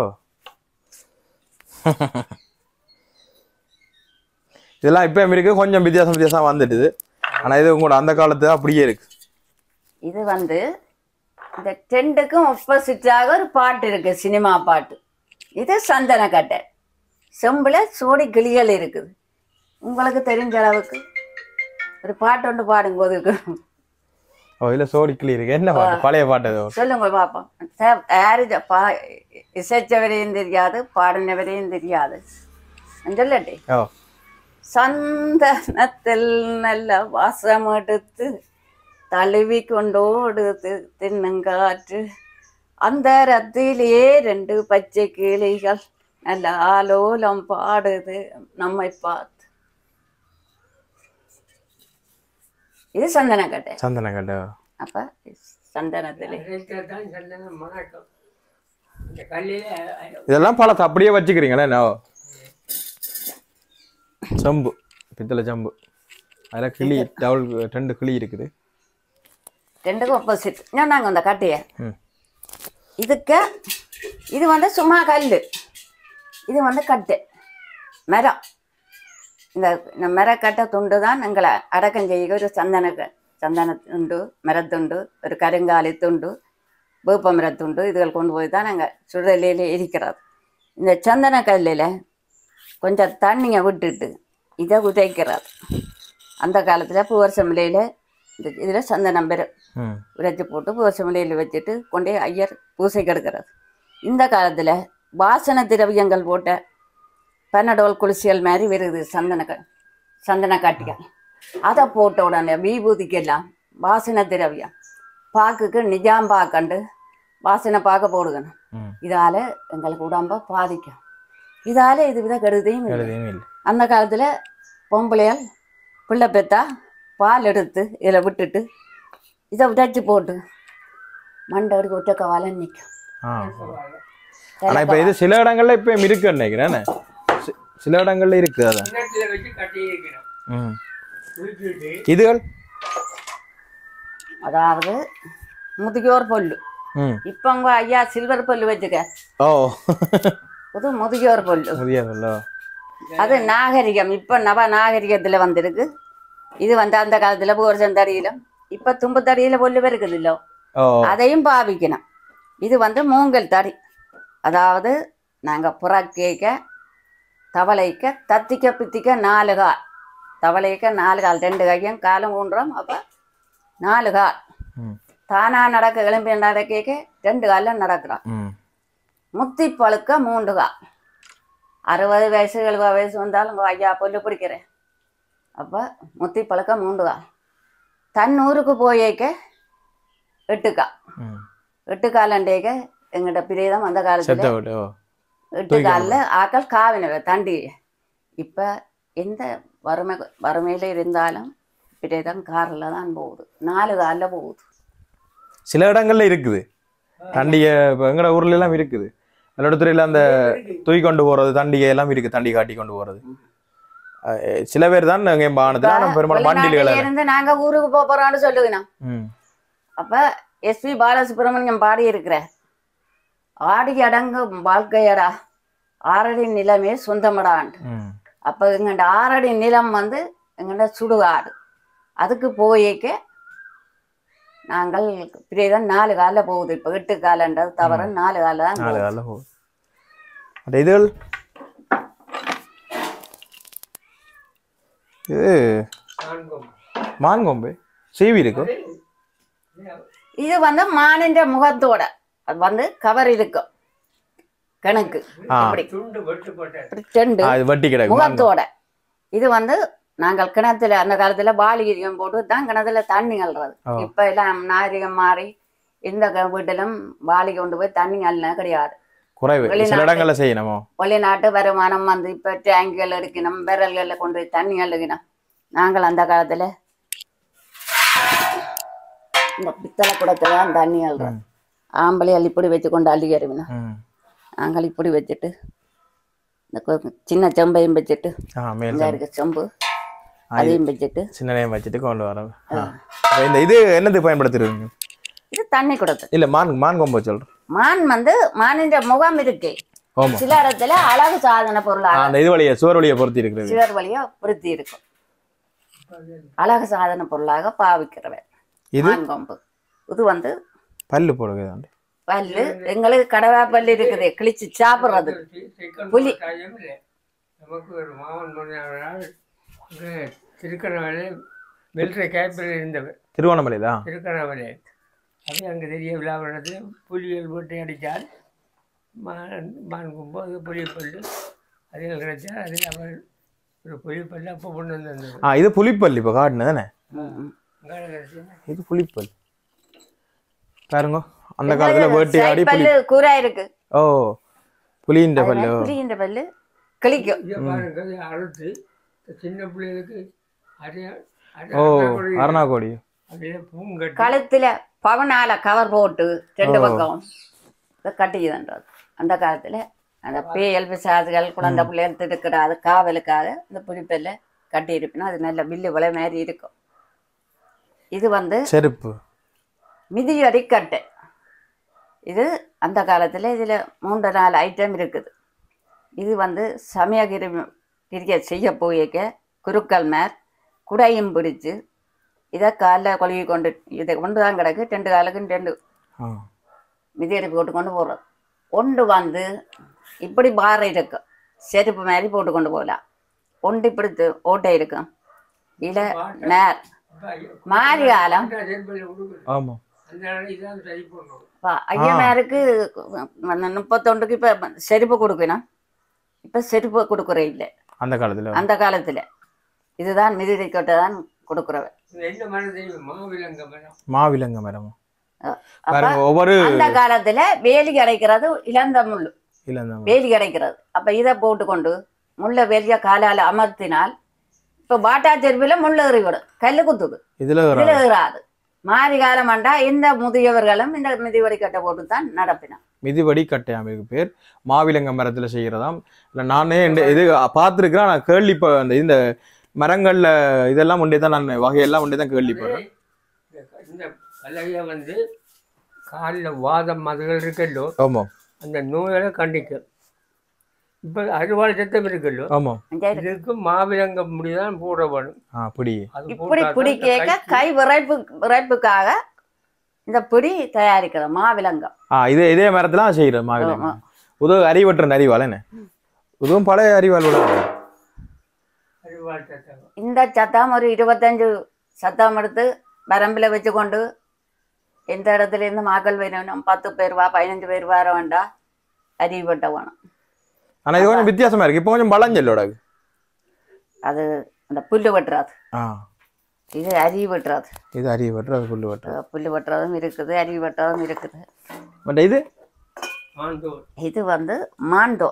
இதெல்லாம் இப்பயும் இருக்கு கொஞ்சம் வித்தியாசம் வித்தியாசம் வந்துட்டுது ஆனா இது உங்களோட அந்த காலத்து அப்படியே இருக்கு இது வந்து இந்த டெண்டுக்கும் ஆப்போசிட்டாக ஒரு பாட்டு இருக்கு சினிமா பாட்டு இது சந்தன கட்டை செம்புல சோடி கிளிகள் இருக்குது உங்களுக்கு தெரிஞ்ச அளவுக்கு ஒரு பாட்டு ஒன்று பாடும்போது இருக்கு ஓ இல்ல சோடி கிளி இருக்கு என்ன பாட்டு பழைய பாட்டு அது சொல்லுங்க பார்ப்போம் சே- யாரு இத பா இசைச்சவரையும் தெரியாது பாடினவரையும் தெரியாது சொல்லட்டே ஓ சந்தனத்தில் நல்ல வாசம் எடுத்து தழுவி கொண்டோடுது தென்னங்காற்று அந்த ரத்திலே ரெண்டு பச்சை கிளிகள் நல்ல ஆலோலம் பாடுது நம்மை பார்த்து இது சந்தனக்கட்டை சந்தன கட்ட அப்ப சந்தனத்திலே தான் சந்தனம் மணக்கம் இந்த கல்லில் இதெல்லாம் பழத்தை அப்படியே வச்சுக்கிறீங்களே என்ன சம்பு பித்தளை சம்பு அதில் கிளி டவுல் ரெண்டு கிளி இருக்குது ரெண்டுக்கும் ஆப்போசிட் நாங்கள் அந்த கட்டைய ம் இதுக்கு இது வந்து சும்மா கல் இது வந்து கட்டு மரம் இந்த இந்த மரக்கட்டை துண்டு தான் எங்களை அடக்கம் செய்ய ஒரு சந்தன க- சந்தன துண்டு மரத்துண்டு ஒரு கருங்காலி துண்டு வேப்பமரத்துண்டு இதுகள் கொண்டு போய் தான் நாங்கள் சுடலையில் எரிக்கிறது இந்த சந்தன கல்லில் கொஞ்சம் தண்ணியை விட்டுட்டு இதை உதைக்கிறது அந்த காலத்தில் பூவரசமலையில் இந்த இதில் சந்தனம் பெறும் ம் உரைச்சி போட்டு பூவரசமலையில் வச்சுட்டு கொண்டே ஐயர் பூசை கெடுக்கிறது இந்த காலத்தில் வாசன திரவியங்கள் போட்ட பன்னடோல் குளிசியல் மாதிரி வருது சந்தன க சந்தன காட்டிகள் அதை போட்ட உடனே விபூதிக்கெல்லாம் வாசன திரவியம் பாக்குக்கு நிஜாம் பாக்கண்டு வாசனை பார்க்க போடுகணும் ம் இதால எங்களுக்கு உடம்ப பாதிக்கும் இதால இது வித கருதையும் இல்லை. எழுதியும் இல்லை அந்த காலத்தில் பொம்பளையால் பிள்ளை பெத்தா பால் எடுத்து இதில் விட்டுட்டு இதை உடைச்சி போட்டு மண்டை எடுக்க விட்ட கவால நிற்கும் ஆ ஆனா இப்ப இது சில இடங்கள்ல இப்ப இருக்கு நினைக்கிறேன் சி- சில இடங்கள்ல இருக்கு அதான் கிணத்துல வச்சு கட்டி இருக்கிறோம் ம் ஊற்றிட்டு இதுகள் அதாவது முதுகியோர் பொல்லு ம் இப்போ உங்க ஐயா சில்வர் பொல்லு வச்சுக்க ஓ புது முதுகியோர் பொல்லு புரியாதுல்ல அது நாகரிகம் இப்போ நவ நாகரிகத்தில் வந்திருக்கு இது வந்து அந்த காலத்தில் பூரசம் தடியிலும் இப்போ தும்பு தடியில் பொல்லு இருக்குது இல்லோ ஓ அதையும் பாவிக்கணும் இது வந்து மூங்கல் தடி அதாவது நாங்கள் புறக்கேக்க தவளைக்க தத்திக்க பித்திக்க நாலு கால் தவளைக்க நாலு கால் ரெண்டு கையும் காலும் ஊன்றோம் அப்போ நாலு கால் ம் தானா நடக்க கிளம்பி நடக்க ரெண்டு காலில் நடக்கிறோம் ம் முத்தி பழுக்க மூன்று கால் அறுபது வயசு எழுபது வயசு வந்தாலும் உங்கள் ஐயா பொல்லு பிடிக்கிறேன் அப்போ முத்தி பழுக்க மூன்று கால் தன் ஊருக்கு போயேக்க எட்டு கால் ம் எட்டு காலண்டேக்க எங்கிட்ட பிரேதம் அந்த செத்த காலத்துல விட்டு ஓ எட்டு காலில் ஆக்கள் காவினவை தாண்டி இப்போ எந்த வறுமை வறுமையில் இருந்தாலும் பிரேதம் காரில் தான் போகுது நாலு காலில் போகுது சில இடங்கள்ல இருக்குது தண்டிகை இப்போ எங்கட ஊர்ல எல்லாம் இருக்குது மயிலாடுதுறையில அந்த தூக்கி கொண்டு போறது தண்டிகை எல்லாம் இருக்கு தண்டி காட்டி கொண்டு போறது அஹ் சில பேர் தான் அங்கே பானத்துல ஆனா பெரும்பாலும் வண்டியில வெளிநாட்டுல இருந்து நாங்க ஊருக்கு போக போறோம்னு சொல்லுங்கண்ணா ம் அப்ப எஸ்பி பாலசுப்ரமணியம் பாடி இருக்கிற ஆடி அடங்கும் வாழ்க்கையடா ஆறடி நிலமே சொந்தமடான்ட்டு ம் அப்ப எங்கண்ட ஆறடி நிலம் வந்து எங்கண்ட சுடுகாடு அதுக்கு போயிக்க நாங்கள் பிரேதம் நாலு காலில் போகுது இப்போ எட்டு காலன்றது தவிர நாலு காலில் தான் நாலு போகுது. காலில் போகுது அந்த இதுகள் இது நான்கும் மான்கொம்பு சீவி இருக்கும் இது வந்து மானின்ற முகத்தோட அது வந்து கவர் இருக்கும் கணக்கு ஆ. இப்படி துண்டு வெட்டு போட்ட இப்படி செண்டு ஆ, இது வட்டி கிடக்கு மான்கொம்பு. முகத்தோட இது வந்து நாங்கள் கிணத்துல அந்த காலத்துல பாலிகிரியம் போட்டு தான் கிணத்துல தண்ணி அள்ளுறது ஓ. இப்ப எல்லாம் நாகரிகம் மாறி எந்த க- வீட்டிலும் வாளி கொண்டு போய் தண்ணி அள்ள கிடையாது குறைவு சில வெளிநாட்டு- இடங்கள்ல செய்யணுமோ வெளிநாட்டு வருமானம் வந்து இப்ப டேங்குகள் எடுக்கணும் விரல்கள்ல கொண்டு போய் தண்ணி அள்ளுகினோம் நாங்கள் அந்த காலத்துல இந்த பித்தளை குடத்துல தான் தண்ணி அள்ளுறோம் ஆம்பளையால் இப்படி வச்சு கொண்டு அள்ளி எறிவினோம் ம் நாங்கள் இப்படி வச்சுட்டு இந்த கொ- சின்ன செம்பையும் வச்சுட்டு ஆ மேல் இங்க இருக்க செம்பு அதையும் வச்சுட்டு சின்ன நேம் வச்சுட்டு கொண்டு வரோம் ஆ. அப்ப இந்த இது என்னது பயன்படுத்துறீங்க இது தண்ணி கொடுத்து இல்ல மான் மான் கொம்பு சொல்றேன் மான் வந்து மானின்ற முகம் இருக்கு ஆமா சில இடத்துல அழகு சாதன ஆ, பொருளாக அந்த இது வழியா சுவர் வழியா பொருத்தி இருக்கிறது சிலர் வழியா விருத்தி இருக்கும் அழகு சாதன பொருளாக பாவிக்கிறவர் இது மான் கொம்பு இது வந்து பல்லு போடுகிறது பல்லு எங்களுக்கு கடவா பல்லு இருக்குது கிழிச்சு சாப்பிடுறது புலி. டைம் இல்லை நமக்கு ஒரு மாமன் மணியாளர் இங்கே திருக்கணவரே மிலிட்டரி கேப்பில் இருந்தவர் திருவண்ணாமலை தான் திருக்கணவரே அது அங்கே தெரிய விழாவிடத்தில் புலிகள் போட்டு அடித்தால் மான் மான் கொம்பு அது புலி பல்லு அதில் கிடைச்சா அதில் அவர் ஒரு புலி பல்லு அப்போ கொண்டு வந்திருந்தது ஆ இது புலிப்பல் இப்போ காட்டுனது தானே அங்கே கிடைச்சி இது புலிப்பல் பாருங்க அந்த காலத்துல வேட்டையாடி புலி பல்லு கூரா இருக்கு ஓ புலின்ற பல்லு புரிகின்ற பல்லு கிழிக்கும் இதை பாருங்க இதை அறுத்து இந்த சின்ன பிள்ளைகளுக்கு அடைய ஓ அருணாக்கோடி அப்படியே பூங்கட்டி கழுத்துல பவனால கவர் போட்டு ரெண்டு பக்கம் இதை கட்டிக்குதுன்றது அந்த காலத்துல அந்த பேயல் பிசாசுகள் குழந்தை பிள்ளைகள் திடுக்கிற அது காவலுக்காக இந்த புளிப்பெல்ல கட்டி இருப்பினா அது நல்ல வில்லு விலை மாதிரி இருக்கும் இது வந்து செருப்பு மிதியடி கட்டை இது அந்த காலத்துல இதுல மூன்று நாலு ஐட்டம் இருக்குது இது வந்து சமயகிரி கிரிக்க செய்ய போயிருக்க குருக்கள் மேர் குடையும் பிடிச்சு இதை காலில் கொழுவி கொண்டு இதை கொண்டு தான் கிடக்கு ரெண்டு காலுக்கும் ரெண்டு ஆ மிதியடி போட்டு கொண்டு போகிறது ஒன்று வந்து இப்படி பாறை இருக்கும் செருப்பு மாதிரி போட்டு கொண்டு போகலாம் ஒன்று இப்படி து- ஓட்டை இருக்கும் இல்லை நேர் மாறி காலம் ஆமாம் அந்த நாளைக்கு தான் சரி பண்ணுவோம் இப்போ ஐயனாருக்கு அந்த முப்பத்தொண்டுக்கு இப்போ செருப்பு கொடுக்கணும் இப்போ செருப்பு கொடுக்குற இல்லை அந்த காலத்தில் அந்த காலத்தில் இதுதான் மிதிரை கொட்டை தான் கொடுக்குறவ இது என்ன மரம் தெரியும் மாவிலங்க மரம் மாவிலங்க மரம் அப்ப பாருங்க ஒவ்வொரு அந்த காலத்துல வேலி கிடைக்கிறது இளந்த முள் இல்லை அந்த வேலி கிடைக்கிறது அப்ப இதை போட்டுக்கொண்டு முள்ள வேலிய காலால அமர்த்தினால் இப்ப பாட்டா செருப்பில முள்ள எறிவிடும் கல்லு குத்துது இதில் இதுல ஏறாது மாறி காலம் ஆண்டா இந்த முதியவர்களும் இந்த மிதிவடி கட்டை போட்டு தான் நடப்பினான் மிதிவடி கட்டையாமைக்கு பேர் மாவிலங்க மரத்தில் செய்கிறதாம் இல்லை நானே இந்த இது பார்த்துருக்கிறேன் நான் கேள்வி இப்போ அந்த இந்த மரங்களில் இதெல்லாம் ஒன்றே தான் நான் வகையெல்லாம் ஒன்றே தான் கேள்விப்படுறேன் இந்த- இந்த பலகைய வந்து காலில் வாதம் அதுகள் இருக்கல்லோ ஆமாம் அந்த நோயை கண்டிக்கும் இப்போ அறுவாள் சத்தம் இருக்கல்லோ ஆமாம் இதுக்கு மாவிலங்க முடிதான் போட வேணும் ஆ பிடி அது இப்படி போட்டாதான் பிடி இந்த கேட்க கைக்கு- கை விரைப்பு விரைப்புக்காக இந்த பிடி தயாரிக்கிறது மாவிலங்கம் ஆ இதே இதே மரத்தில் செய்கிறது மாவிலங்க ஆமா. உதவு அறிவற்ற அறிவாள் என்ன இதுவும் பழைய அறிவாள் உள்ள அறுவாள் சத்தம் இந்த சத்தம் ஒரு இருபத்தஞ்சு சத்தம் எடுத்து வரம்பில் வச்சு கொண்டு எந்த இடத்துல இருந்து மாக்கள் வேணும் பத்து பேர் வா பதினஞ்சு பேர் வர வேண்டாம் அறிவுபட்ட வேணும் ஆனால் இது கொஞ்சம் வித்தியாசமா இருக்கு இப்போ கொஞ்சம் பழஞ்சல்லோட அது அந்த புல்லு வெட்டுறாது ஆ இது அரி வெட்டுறாது இது அறிவற்ற அது புல்லு வட்டுறது அஹ் புல்லு வெட்டுறதும் இருக்குது அரி வெட்டுறதும் இருக்குது பட் இது ஆண்டோர் இது வந்து மாண்டோ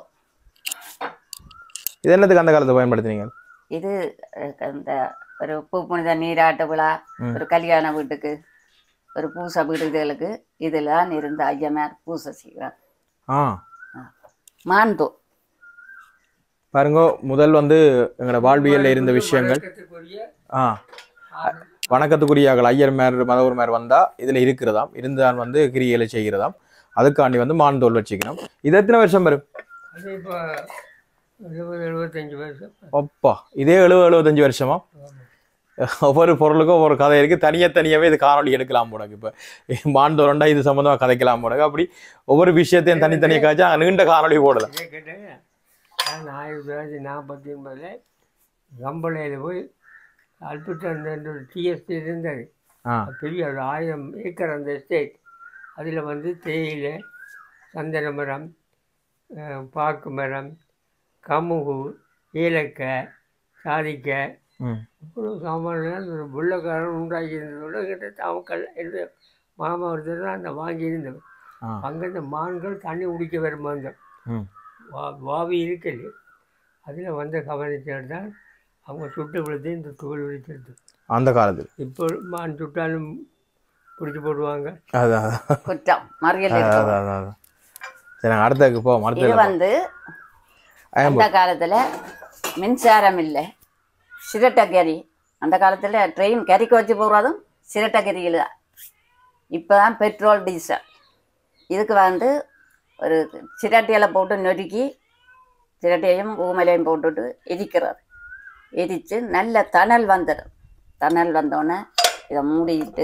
இது என்னத்துக்கு அந்த காலத்தை பயன்படுத்தினீங்க இது அஹ், அந்த ஒரு பூ புனித நீராட்டு விழா ம். ஒரு கல்யாண வீட்டுக்கு ஒரு பூசை வீடுகளுக்கு இதெல்லாம் இருந்து ஐயனார் பூசை செய்வார் ஆ மாண்டோ பாருங்க முதல் வந்து எங்களோட வாழ்வியல்ல இருந்த விஷயங்கள் வழக்கத்துக்குரிய ஆ வணக்கத்துக்குரியார்கள் ஐயர் மேர் மதவர் மேர் வந்தா இதுல இருக்கிறதாம் இருந்தால் வந்து கிரிகளை செய்கிறதாம் அதுக்காண்டி வந்து மான்தோல் வச்சுக்கணும் இது எத்தனை வருஷம் வரும் அது இப்போ எழுபது எழுபத்தஞ்சு வருஷம் அப்பா இதே எழுபது எழுபத்தஞ்சு வருஷமா ஒவ்வொரு பொருளுக்கும் ஒவ்வொரு கதை இருக்கு தனியா தனியாவே இது காணொளி எடுக்கலாம் போடக்கு இப்போ மாண்டோரண்டா இது சம்மந்தமா கதைக்கலாம் போடக்கு அப்படி ஒவ்வொரு விஷயத்தையும் தனித்தனியாக காய்ச்சா நீண்ட காணொளி போடலாம் அதே கேட்டேன் நான் ஆயிரத்தி தொள்ளாயிரத்தி நாற்பத்தி ஒன்பதில் கம்பளையில் போய் அல்பிட்டன் என்ற ஒரு டிஎஸ்டி இருந்தது ஆ அது பெரிய ஒரு ஆயிரம் ஏக்கர் அந்த எஸ்டேட் அதில் வந்து தேயிலை சந்தன மரம் அஹ், பாக்கு மரம் கமுகு ஏலக்காய் சாதிக்காய் ம் இவ்வளோ சாமான்லாம் ஒரு புள்ளக்காரன் உண்டாக்கி இருந்ததோட கிட்ட தாமக்கல் என்று மாமா ஒருத்தர் தான் அந்த வாங்கி இருந்தவர் ஆ அங்கே இந்த மான்கள் தண்ணி குடிக்க வருமா அந்த ம் வா வாவி இருக்குது அதில் வந்த கவனிச்சால் தான் அவங்க சுட்டு விழுத்து இந்த தோல் விழிச்சிருது அந்த காலத்தில் இப்போ மான் சுட்டாலும் பிடிச்சி போடுவாங்க அதான் அதான். குற்றம் மறியல் அதான் இருக்கு அதான் அதான் சரி நாங்கள் அடுத்ததுக்கு போவோம் இது அடுத்தது வந்து ஐயம் அந்த காலத்துல மின்சாரம் இல்லை சிரட்டக்கறி அந்த காலத்துல ட்ரெயின் கறிக்கு வச்சு போகிறதும் சிரட்டக்கறியில் தான் இப்போ தான் பெட்ரோல் டீசல் இதுக்கு வந்து ஒரு சிரட்டையில் போட்டு நொறுக்கி சிரட்டையும் ஊமலையும் போட்டுட்டு எரிக்கிறது எரித்து நல்ல தணல் வந்துடும் தணல் வந்தோடனே இதை மூடிட்டு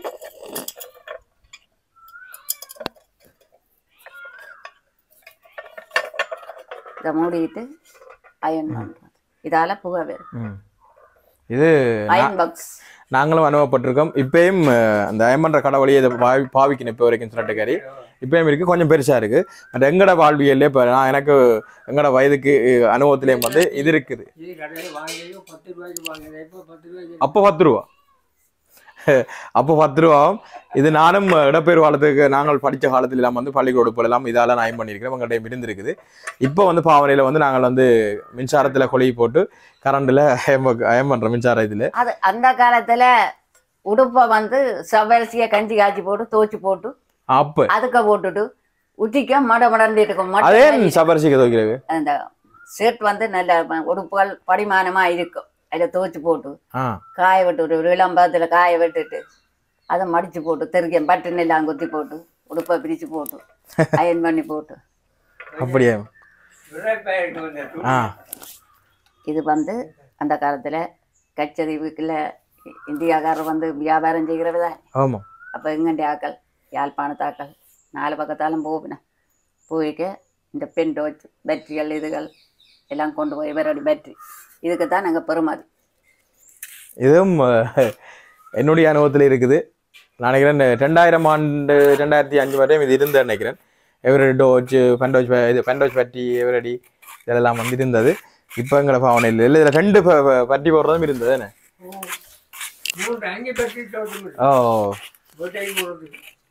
இதை மூடிட்டு அயன் பண்ணுறது இதால் புகை வரும் ம் இது அயன் பாக்ஸ் நாங்களும் அனுபவப்பட்டிருக்கோம் இப்பயும் அஹ், அந்த அயமன்ற கடவுளையை இதை பாவி பாவிக்கணும் இப்போ வரைக்கும் சிரட்டைக்கறி இப்பயும் இருக்கு கொஞ்சம் பெருசா இருக்கு பட் எங்கட வாழ்வியல்லே இப்போ நான் எனக்கு எங்கட வயதுக்கு அஹ், அனுபவத்திலேயும் வந்து இது இருக்குது இது கடையில் வாங்கியோ பத்து ரூபாய்க்கு வாங்கினேன் இப்போ பத்து ரூபாய்க்கு அப்போ பத்து ரூபா அப்போ பத்து ரூபாவும் இது நானும் இடப்பெயர் காலத்துக்கு நாங்கள் படித்த காலத்துல எல்லாம் வந்து பள்ளிக்கூட எல்லாம் இதால நான் பண்ணியிருக்கிறேன் உங்கள்கிட்ட இருந்திருக்குது இப்போ வந்து பாவனையில் வந்து நாங்கள் வந்து மின்சாரத்தில் கொலை போட்டு கரண்டில் அயம் அயம் பண்ணுறோம் மின்சார இதில் அது அந்த காலத்துல உடுப்பை வந்து செவ்வரிசியை கஞ்சி காய்ச்சி போட்டு தோச்சு போட்டு அப்போ அதுக்க போட்டுட்டு உச்சிக்க மட மடந்து இருக்கும் அதே மட்டை சபரிசிக்க துவைக்கிறது அந்த ஷர்ட் வந்து நல்ல உடுப்புகள் படிமானமா இருக்கும் அதில் துவைச்சு போட்டு ஆ காய விட்டுட்டு ஒரு விளம்பரத்தில் காய விட்டுட்டு அதை மடிச்சு போட்டு தெருக்க பட்டன் எல்லாம் குத்தி போட்டு உடுப்பை பிரித்து போட்டு அயன் பண்ணி போட்டு அப்படியே விளைப்பயிருக்கு வந்த துணி ஆ இது வந்து அந்த காலத்தில் கச்சதீவுக்குள்ள இந்தியாக்காரர் வந்து வியாபாரம் செய்கிறவ தான் ஆமாம் அப்போ எங்கண்டி ஆக்கள் யாழ்ப்பாணத்தாக்கள் நாலு பக்கத்தாலும் போவினேன் போய்க்க இந்த பென் டோச் பேட்டரிகள் இதுகள் எல்லாம் கொண்டு போய் வேறடி பேட்டரி இதுக்கு தான் நாங்கள் பெருமாதி இதுவும் அஹ், என்னுடைய அனுபவத்தில் இருக்குது நான் நினைக்கிறேன் இந்த ரெண்டாயிரம் ஆண்டு ரெண்டாயிரத்தி அஞ்சு வரையும் இது இருந்தது நினைக்கிறேன் எவரடி டோச் பென்டோச் இது பென்டோச் பட்டி எவரடி இதெல்லாம் வந்து இருந்தது இப்போ எங்களை பாவனை இல்லை இல்லை இதில் ரெண்டு ப- ப- பட்டி போடுறதும் இருந்தது என்ன மூன்று அஞ்சு பற்றி தோட்டம் ஓ கோட்டை போடுறது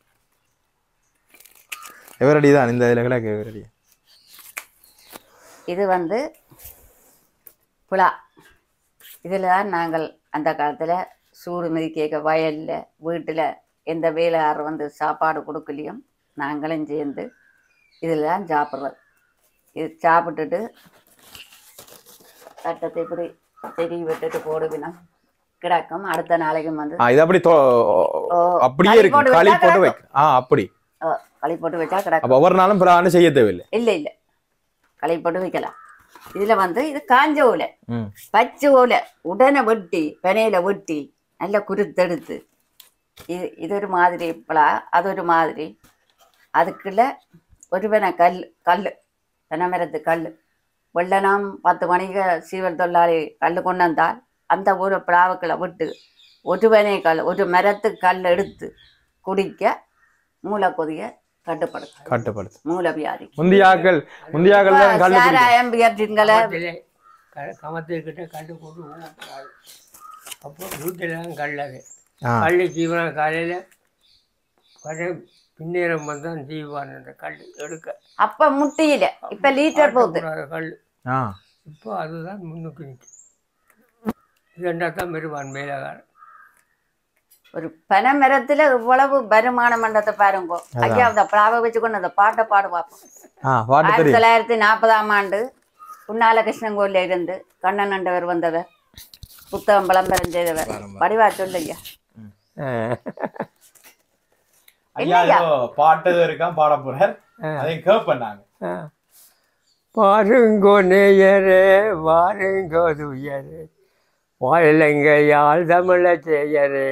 எவரடி தான் இந்த இதில் கிடக்கு எவரடி இது வந்து புலா இதில் தான் நாங்கள் அந்த காலத்தில் சூடு மிதிக்க வயலில் வீட்டில் எந்த வேலையார் வந்து சாப்பாடு கொடுக்கலையும் நாங்களும் சேர்ந்து இதில் தான் சாப்பிட்றது இது சாப்பிட்டுட்டு தட்டத்தை இப்படி செடி விட்டுட்டு போடுவினோம் கிடக்கும் அடுத்த நாளைக்கும் வந்து ஆ இது அப்படி தோ ஓ, அப்படியே களி இருக்கு போட்டு களி வச்சா போட்டு கிடக்கும். வைக்க ஆ அப்படி ஓ, களி போட்டு வச்சா கிடக்கும் அப்போ ஒவ்வொரு நாளும் பிளான் செய்ய தேவையில்லை இல்லை இல்லை களை போட்டு வைக்கலாம் இதில் வந்து இது காஞ்ச ஓலை ம் பச்சை ஓலை உடனே வெட்டி பெனையில வெட்டி நல்லா குருத்தெடுத்து இது இது ஒரு மாதிரி பலா அது ஒரு மாதிரி அதுக்குள்ள ஒரு பெனை கல் கல் பெனமரத்து கல் வெள்ளனாம் பத்து மணிக்கு சீவல் தொழிலாளி கல் கொண்டு வந்தால் அந்த ஊரை பிளாவுக்குள்ள விட்டு ஒரு பெனை கல் ஒரு மரத்து கல் எடுத்து குடிக்க மூலக்கொதிய கட்டுப்படுத்தும் கட்டுப்படுத்து மூலவியாதி முந்தியாக்கள் முந்தியாக்கள் தான் கல் குடிக்கும். சாராயம் பியற்றின்களை கமத்திலே க- கமத்திற்கிட்ட கல் போட்டு ஊற்றுறாரு அப்போ வீட்டில் கல்லது ஆ கல் சீவனா காலையில் கடை பின்னேரம் வந்தான் சீவான் அந்த கல் எடுக்க அப்ப முட்டியில இப்ப லீட்டர் போகுது ஆட்டக்கூடாத கல் ஆ இப்போ அதுதான் முன்னுக்கு நிற்கும் இதெண்டா தான் பெருமான் மேலகாரன் ஒரு பனை மரத்துல இவ்வளவு வருமானம் பண்ணதை பாருங்க ஐயா அந்த பிளாவை வச்சுக்கொண்டு அந்த பாட்டை பாடு பார்ப்போம் ஆ பாட்டு ஆயிரத்தி தெரியும் தொள்ளாயிரத்தி நாற்பதாம் ஆண்டு உன்னால கிருஷ்ணன் கோயில்ல இருந்து கண்ணன் என்றவர் வந்தவர் புத்தகம் விளம்பரம் செய்தவர் வடிவா சொல்லு ஐயா ஐயா ஏதோ பாட்டு இருக்கான் பாட போறார் அதையும் கேட்பேன் நாங்க பாருங்கோ நேயரே வாருங்கோ துயரே வாழலைங்க யாழ் தமிழ செய்யரே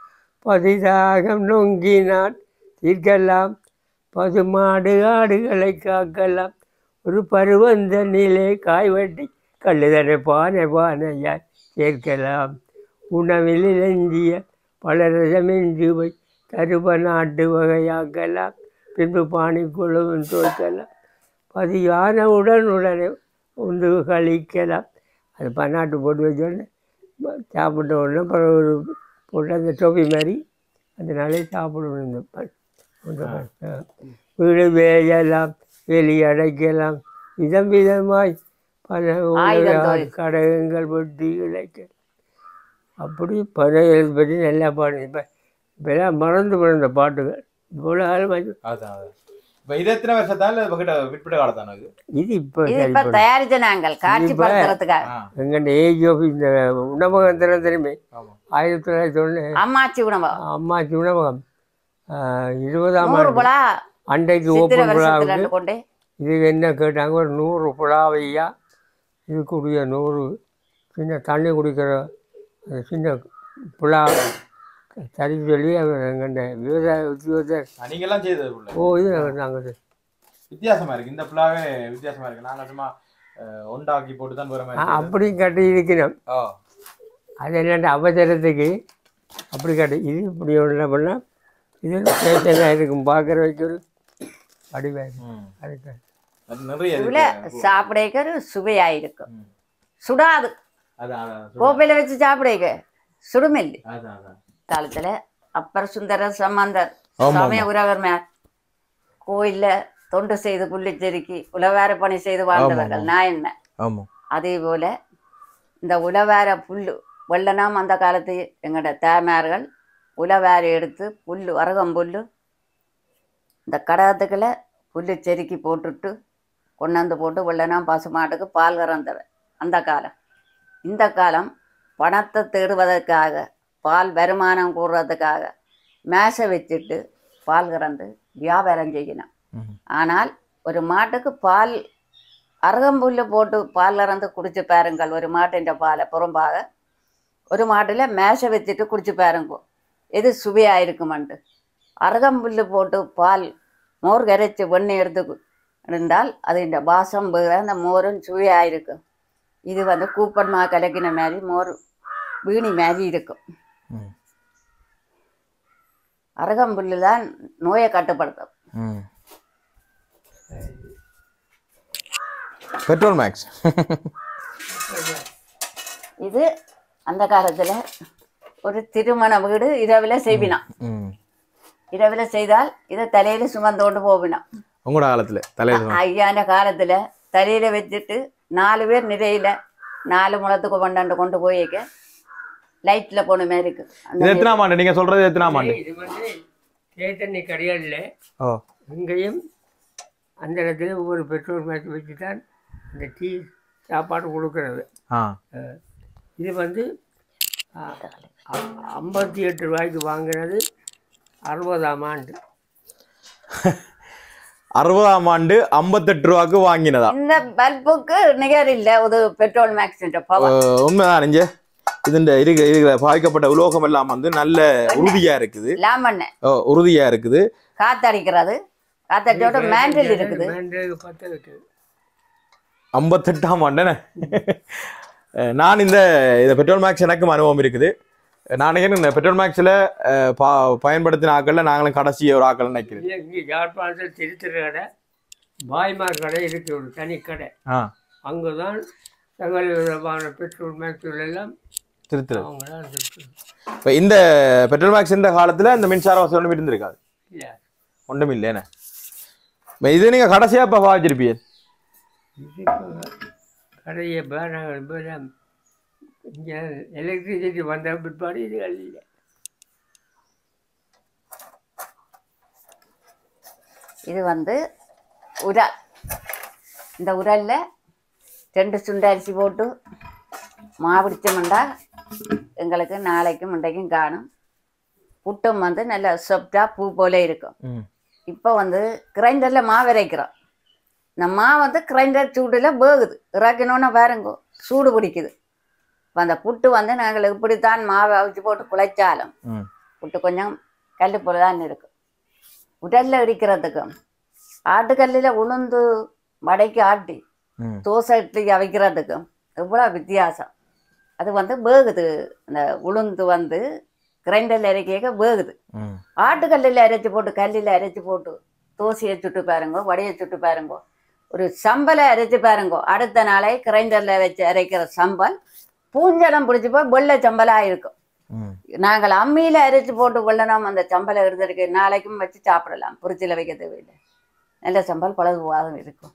பதிதாகம் நொங்கினான் தீர்க்கலாம் பசுமாடு ஆடுகளை காக்கலாம் ஒரு பருவந்த நிலை காய்வட்டி கல்லுதனை பானை பானையாய் சேர்க்கலாம் உணவில் இளஞ்சிய பலரசமெஞ்சுவை கருப நாட்டு வகையாக்கலாம் பின்பு பானிக்குழுவும் தோற்கலாம் பதியான உடன் உடனே உண்டு கழிக்கலாம் அது பன்னாட்டு போட்டு வச்சோடனே சாப்பிட்ட உடனே அப்புறம் ஒரு போட்டு அந்த டோப்பி மாதிரி அதனாலே சாப்பிடணும் இந்த ப- இந்த ப- ஆ. வீடு வேயலாம் வெளி அடைக்கலாம் விதம் விதமாய் பல ஆயுதம் உலக தொழில். கடகங்கள் வெட்டி இழைக்க அப்படி பறையல் பற்றி நல்லா பாடு இப்போ இப்போலாம் மறந்து போன இந்த பாட்டுகள் இவ்வளோ காலமாச்சு அதான் அதான் இப்ப இது எத்தனை வருஷத்தால பக்கிட்ட விட்பிட்ட காலத்தான இது இது இப்போ இது இப்ப சரிப்படும் தயாரிச்ச நாங்கள் காட்சிப்படுத்துறதுக்காக ஆ எங்கள்ட ஏஜ் ஆஃப் இந்த உணவகம் தினம் தெரியுமே ஆமா ஆயிரத்தி தொள்ளாயிரத்தி ஒன்று அம்மாச்சி உணவகம் அம்மாச்சி உணவகம் ஆஹ், இருபதாம் நூறு ஆண்டு புலா அன்றைக்கு சித்திரை ஓப்பன் வருஷத்துல விழாவுக்கு ரெண்டு கொண்டு இது என்ன கேட்டாங்க ஒரு நூறு புலாவையா இதுக்குரிய நூறு சின்ன தண்ணி குடிக்கிற அந்த சின்ன புலா சரி சொல்லி அவர் எங்கள்ட விவசாய உத்தியோகத்தர் நீங்க எல்லாம் செய்தது உள்ள ஓ இது நாங்கள் வித்தியாசமா இருக்கு இந்த புலாவே வித்தியாசமா இருக்கு நாங்க சும்மா அஹ், ஒண்டாக்கி போட்டு தான் போற மாதிரி செய்தது. அப்படி கட்டி இருக்கணும் ஓ அது என்னென்ன அவசரத்துக்கு அப்படி கட்டி இது இப்படி ஒன்று பண்ணால் இது சேத்தனாக இருக்கும் பார்க்குற வைக்க ஒரு வடிவாக ம். அதுக்கு அது நிறைய இதுல இருக்கு. சாப்பிடக்க ஒரு சுவையாயிருக்கும் ம். சுடாது அதான் அதான் சொல்றேன். கோப்பையில வச்சு சாப்பிடக்க சுடுமில்லு அதான் அதான் காலத்துல அப்பர் சுந்தர சம்பந்தர் ஆமா, சமய உறவர்மார் கோயில்ல தொண்டு செய்து புள்ளிச்செருக்கி உழவார பணி செய்து வாழ்ந்தவர்கள் நாயன்மார் ஆமா அதே போல இந்த உழவார புல்லு வெள்ளனாம் அந்த காலத்து எங்களோட தேமார்கள் உழவாரி எடுத்து புல்லு அரகம்புல்லு இந்த கடகத்துக்குள்ள புல்லு செருக்கி போட்டுட்டு கொண்டாந்து போட்டு வெள்ளனாம் பசுமாட்டுக்கு பால் கறந்தவன் அந்த காலம் இந்த காலம் பணத்தை தேடுவதற்காக பால் வருமானம் கூடுறதுக்காக மேசை வச்சுட்டு பால் கறந்து வியாபாரம் செய்யணும் ம். ஆனால் ஒரு மாட்டுக்கு பால் அருகம்புல்லு போட்டு பால் கறந்து குடிச்சு பாருங்கள் ஒரு மாட்டின் பாலை புறம்பாக ஒரு மாட்டில் மேசை வச்சுட்டு குடிச்சு பாருங்க எது சுவையாக இருக்குமன்ட்டு அருகம்புல்லு போட்டு பால் மோர் கரைச்சி வெண்ணெய் எடுத்து இருந்தால் அது இந்த வாசம் வேற அந்த மோரும் சுவையாக இருக்கும் இது வந்து கூப்பன் மா கலக்கின மாதிரி மோர் வீணி மாதிரி இருக்கும் ம். அரகம்புல்லு தான் நோயை கட்டுப்படுத்தும் ம் பெட்ரோல் மேக்ஸ் இது அந்த காலத்தில் ஒரு திருமண வீடு இரவில் செய்வினான் ம் இரவில் செய்தால் இதை தலையில் சுமந்தோண்டு போவினான் உங்களோட காலத்தில் தலையில் ஐயான காலத்துல தலையில வச்சுட்டு நாலு பேர் நிறையில நாலு முளத்துக்கு கொண்டாண்டு கொண்டு போயிக்க லைட்ல போன மாதிரி இருக்கு அந்த இது எத்தனாம் ஆண்டு நீங்கள் சொல்கிறது எத்தனாம் ஆண்டு இது வந்து தேத்தண்ணி கடைகளில் ஓ இங்கேயும் அந்த இடத்துல ஒவ்வொரு பெட்ரோல் மேட்ச் வச்சு தான் இந்த டீ சாப்பாடு கொடுக்கறது ஆ அஹ் இது வந்து அஹ், அ- ஐம்பத்தி எட்டு ரூபாய்க்கு வாங்கினது அறுபதாம் ஆண்டு அறுபதாம் ஆண்டு ஐம்பத்தெட்டு ரூபாய்க்கு வாங்கினதா இந்த பல்புக்கு நிகர் இல்ல ஒரு பெட்ரோல் மேக்ஸ் பவர் அஹ் உண்மைதான் இங்க இதுண்ட இருக்கிற இருக்கிற பாதிக்கப்பட்ட உலோகம் எல்லாம் வந்து நல்ல உறுதியா இருக்குது லாமண்ண ஓ, உறுதியா இருக்குது காத்தடிக்கிறது காத்தடிச்சோட மேண்டில் இருக்குது மேண்டல் பற்ற வைக்கிறது ஐம்பத்தெட்டாம் ஆண்டு அஹ் நான் இந்த இந்த பெட்ரோல் மேக்ஸ் எனக்கும் அனுபவம் இருக்குது நான் நினைக்கிறேன் இந்த பெட்ரோல் மேக்ஸில் பா பயன்படுத்தின ஆக்களில் நாங்களும் கடைசி ஒரு ஆக்கள் நினைக்கிறேன் இல்லை இங்கே யாழ்ப்பாணத்தில் திருத்திர கடை பாய்மார் கடை இருக்குது ஒரு தனி கடை ஆ அங்கே தான் சகல விதமான பெட்ரோல் மேக்ஸுகள் எல்லாம் திருத்துறது அவங்க தான் திருத்துறது இப்போ இந்த பெட்ரோல் மேக்ஸ் இந்த காலத்தில் இந்த மின்சார வசதி ஒன்றும் இருந்திருக்காது இல்லை ஒன்றும் இல்லைண்ணே இப்ப இது நீங்கள் கடைசியாக இப்போ பாவிச்சிருப்பீங்க இது இப்போ கடையை இப்போ நாங்கள் இப்போ இங்கே எலக்ட்ரிசிட்டி வந்த பிற்பாடு இது இல்லை இது வந்து உரல் இந்த உரல்ல ரெண்டு சுண்டு அரிசி போட்டு மாவிடிச்சோம்டா எங்களுக்கு நாளைக்கும் இன்றைக்கும் காணும் புட்டும் வந்து நல்ல சொப்டா பூ போல இருக்கும் ம் இப்போ வந்து கிரைண்டரில் மாவு அரைக்கிறோம் இந்த மாவு வந்து கிரைண்டர் சூடில் வேகுது இறக்கணுன்னு பாருங்க சூடு பிடிக்குது இப்போ அந்த புட்டு வந்து நாங்கள் இப்படித்தான் மாவை அவிச்சு போட்டு குழைச்சாலும் ம் புட்டு கொஞ்சம் கல் போல தான் இருக்கும் உடலில் இடிக்கிறதுக்கும் ஆட்டுக்கல்லில் உளுந்து வடைக்கு ஆட்டி ம் தோசை இட்லி அவிக்கிறதுக்கும் எவ்வளோ வித்தியாசம் அது வந்து வேகுது அந்த உளுந்து வந்து கிரைண்டரில் அரைக்க வேகுது ம் ஆட்டுக்கல்லில் அரைச்சி போட்டு கல்லில் அரைச்சி போட்டு தோசையை சுட்டு பாருங்கோ வடையை சுட்டு பாருங்கோ ஒரு சம்பலை அரைச்சி பாருங்கோ அடுத்த நாளே கிரைண்டரில் வச்சு அரைக்கிற சம்பல் பூஞ்சலம் பிடிச்சி போய் வெள்ளை சம்பலாக இருக்கும் ம் நாங்கள் அம்மியில் அரைச்சி போட்டு வெள்ளனம் அந்த சம்பலை எடுத்துருக்கு நாளைக்கும் வச்சு சாப்பிடலாம் பொரிச்சியில் வைக்க தேவையில்லை நல்ல சம்பல் பழகு வாதம் இருக்கும்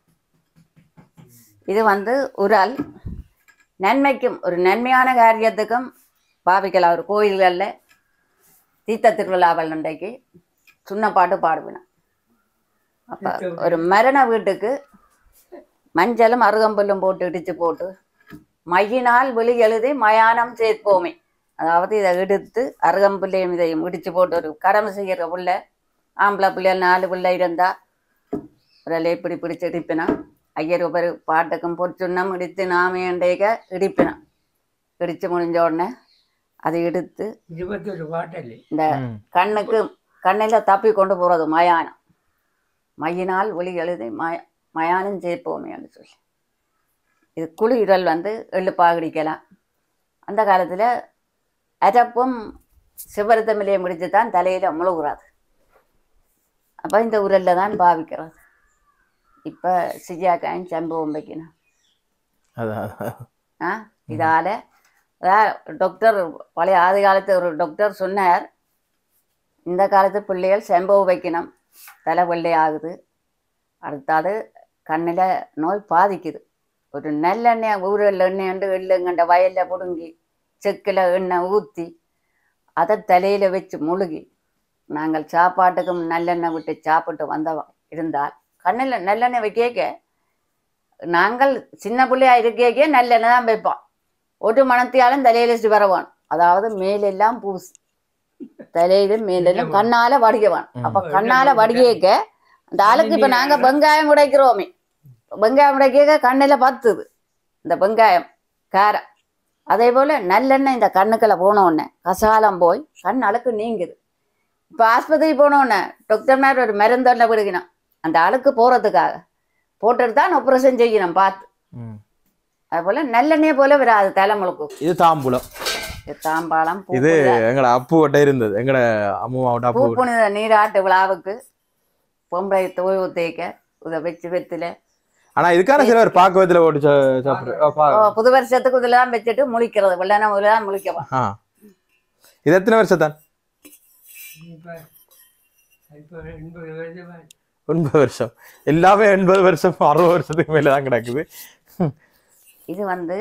இது வந்து உரல் நன்மைக்கும் ஒரு நன்மையான காரியத்துக்கும் பாவிக்கலாம் ஒரு கோயில்களில் தீர்த்த திருவிழாவல் அன்றைக்கு சுண்ண பாட்டு பாடுவேன் அப்போ ஒரு மரண வீட்டுக்கு மஞ்சளும் அருகம்புல்லும் போட்டு இடித்து போட்டு மையினால் வெளி எழுதி மயானம் சேர்ப்போமே அதாவது இதை எடுத்து அருகம்புல்லையும் இதையும் இடித்து போட்டு ஒரு கடமை செய்கிற புள்ள ஆம்பளை பிள்ளைகள் நாலு பிள்ளை இருந்தா அதில் இப்படி பிடிச்சி இடிப்பினா ஐயர் ஒரு பாட்டுக்கும் பொறிச்சுண்ணம் இடித்து நாமேண்டேக இடிப்பினான் இடித்து முடிஞ்ச உடனே அதை எடுத்து இருபத்தொரு பாட்டில் இந்த ம். கண்ணுக்கு கண்ணில் தப்பி கொண்டு போகிறது மயானம் மையினால் ஒளி எழுதி மய மயானம் சேர்ப்போமேன்னு சொல்லி இது குளிரல் வந்து எள்ளு பாகடிக்கலாம் அந்த காலத்தில் அரப்பும் சிவரத்தமிழையை முடிச்சு தான் தலையில் முழுகுறாது அப்போ இந்த உரலில் தான் பாவிக்கிறது இப்போ சிஜாக்காயும் சம்பவம் வைக்கணும் அதான் அதான். ஆ இதால் அதான் டாக்டர் பழைய ஆதி காலத்து ஒரு டாக்டர் சொன்னார் இந்த காலத்து பிள்ளைகள் செம்பவு வைக்கணும் தலை வெள்ளை ஆகுது அடுத்தாது கண்ணில் நோய் பாதிக்குது ஒரு நல்லெண்ணெய் ஊரில் எண்ணெய் எள்ளுங்கண்ட வயலில் பிடுங்கி செக்கில் எண்ணெய் ஊற்றி அதை தலையில் வச்சு முழுகி நாங்கள் சாப்பாட்டுக்கும் நல்லெண்ணெய் விட்டு சாப்பிட்டு வந்தவ இருந்தால் கண்ணில் நல்லெண்ணெய் வைக்க நாங்கள் சின்ன பிள்ளையா இருக்கே நல்லெண்ணெய் தான் வைப்போம் ஒரு மணத்தியாலும் தலையில வரவான் அதாவது மேலெல்லாம் பூசு தலையில மேலெல்லாம் கண்ணால வடிகவான் அப்ப கண்ணால வடிகேக்க அந்த ஆளுக்கு இப்ப நாங்க வெங்காயம் உடைக்கிறோமே வெங்காயம் உடைக்க கண்ணில பத்துது இந்த வெங்காயம் காரம் அதே போல நல்லெண்ணெய் இந்த கண்ணுக்குள்ள போன உடனே கசாலம் போய் கண் அழுக்கு நீங்குது இப்ப ஆஸ்பத்திரி போன உடனே டாக்டர் மாதிரி ஒரு மருந்தொன்ன விடுகினான் அந்த அழுக்கு போறதுக்காக போட்டுட்டு தான் ஆப்ரேஷன் செய்யணும் பார்த்து ம். அது போல நல்லெண்ணெய் போல வராது தலைமுழுக்கு இது தாம்பூலம் இது தாம்பாளம் பூ இது புனித- எங்கட அப்புவட்ட இருந்தது எங்கட அம்மாவோட பூ அப்பு புனித நீராட்டு விழாவுக்கு பொம்பளை தோய் தேய்க்க இதை வச்சு வெத்தில ஆனா இதுக்கான சிலர் பாக்குவத்துல போட்டு சா- சாப்பிடு ஆ, பா- ஓ, புது வருஷத்துக்கு இதெல்லாம் வச்சுட்டு முழிக்கிறது வெள்ளன முதலாம் முழிக்கலாம் ஆ இது எத்தனை வருஷம் தான் இப்போ இப்போ எண்பது வருஷம் ஆச்சு. ஒன்பது வருஷம் எல்லாமே எண்பது வருஷம் அறுபது வருஷத்துக்கு மேல தான் கிடக்குது இது வந்து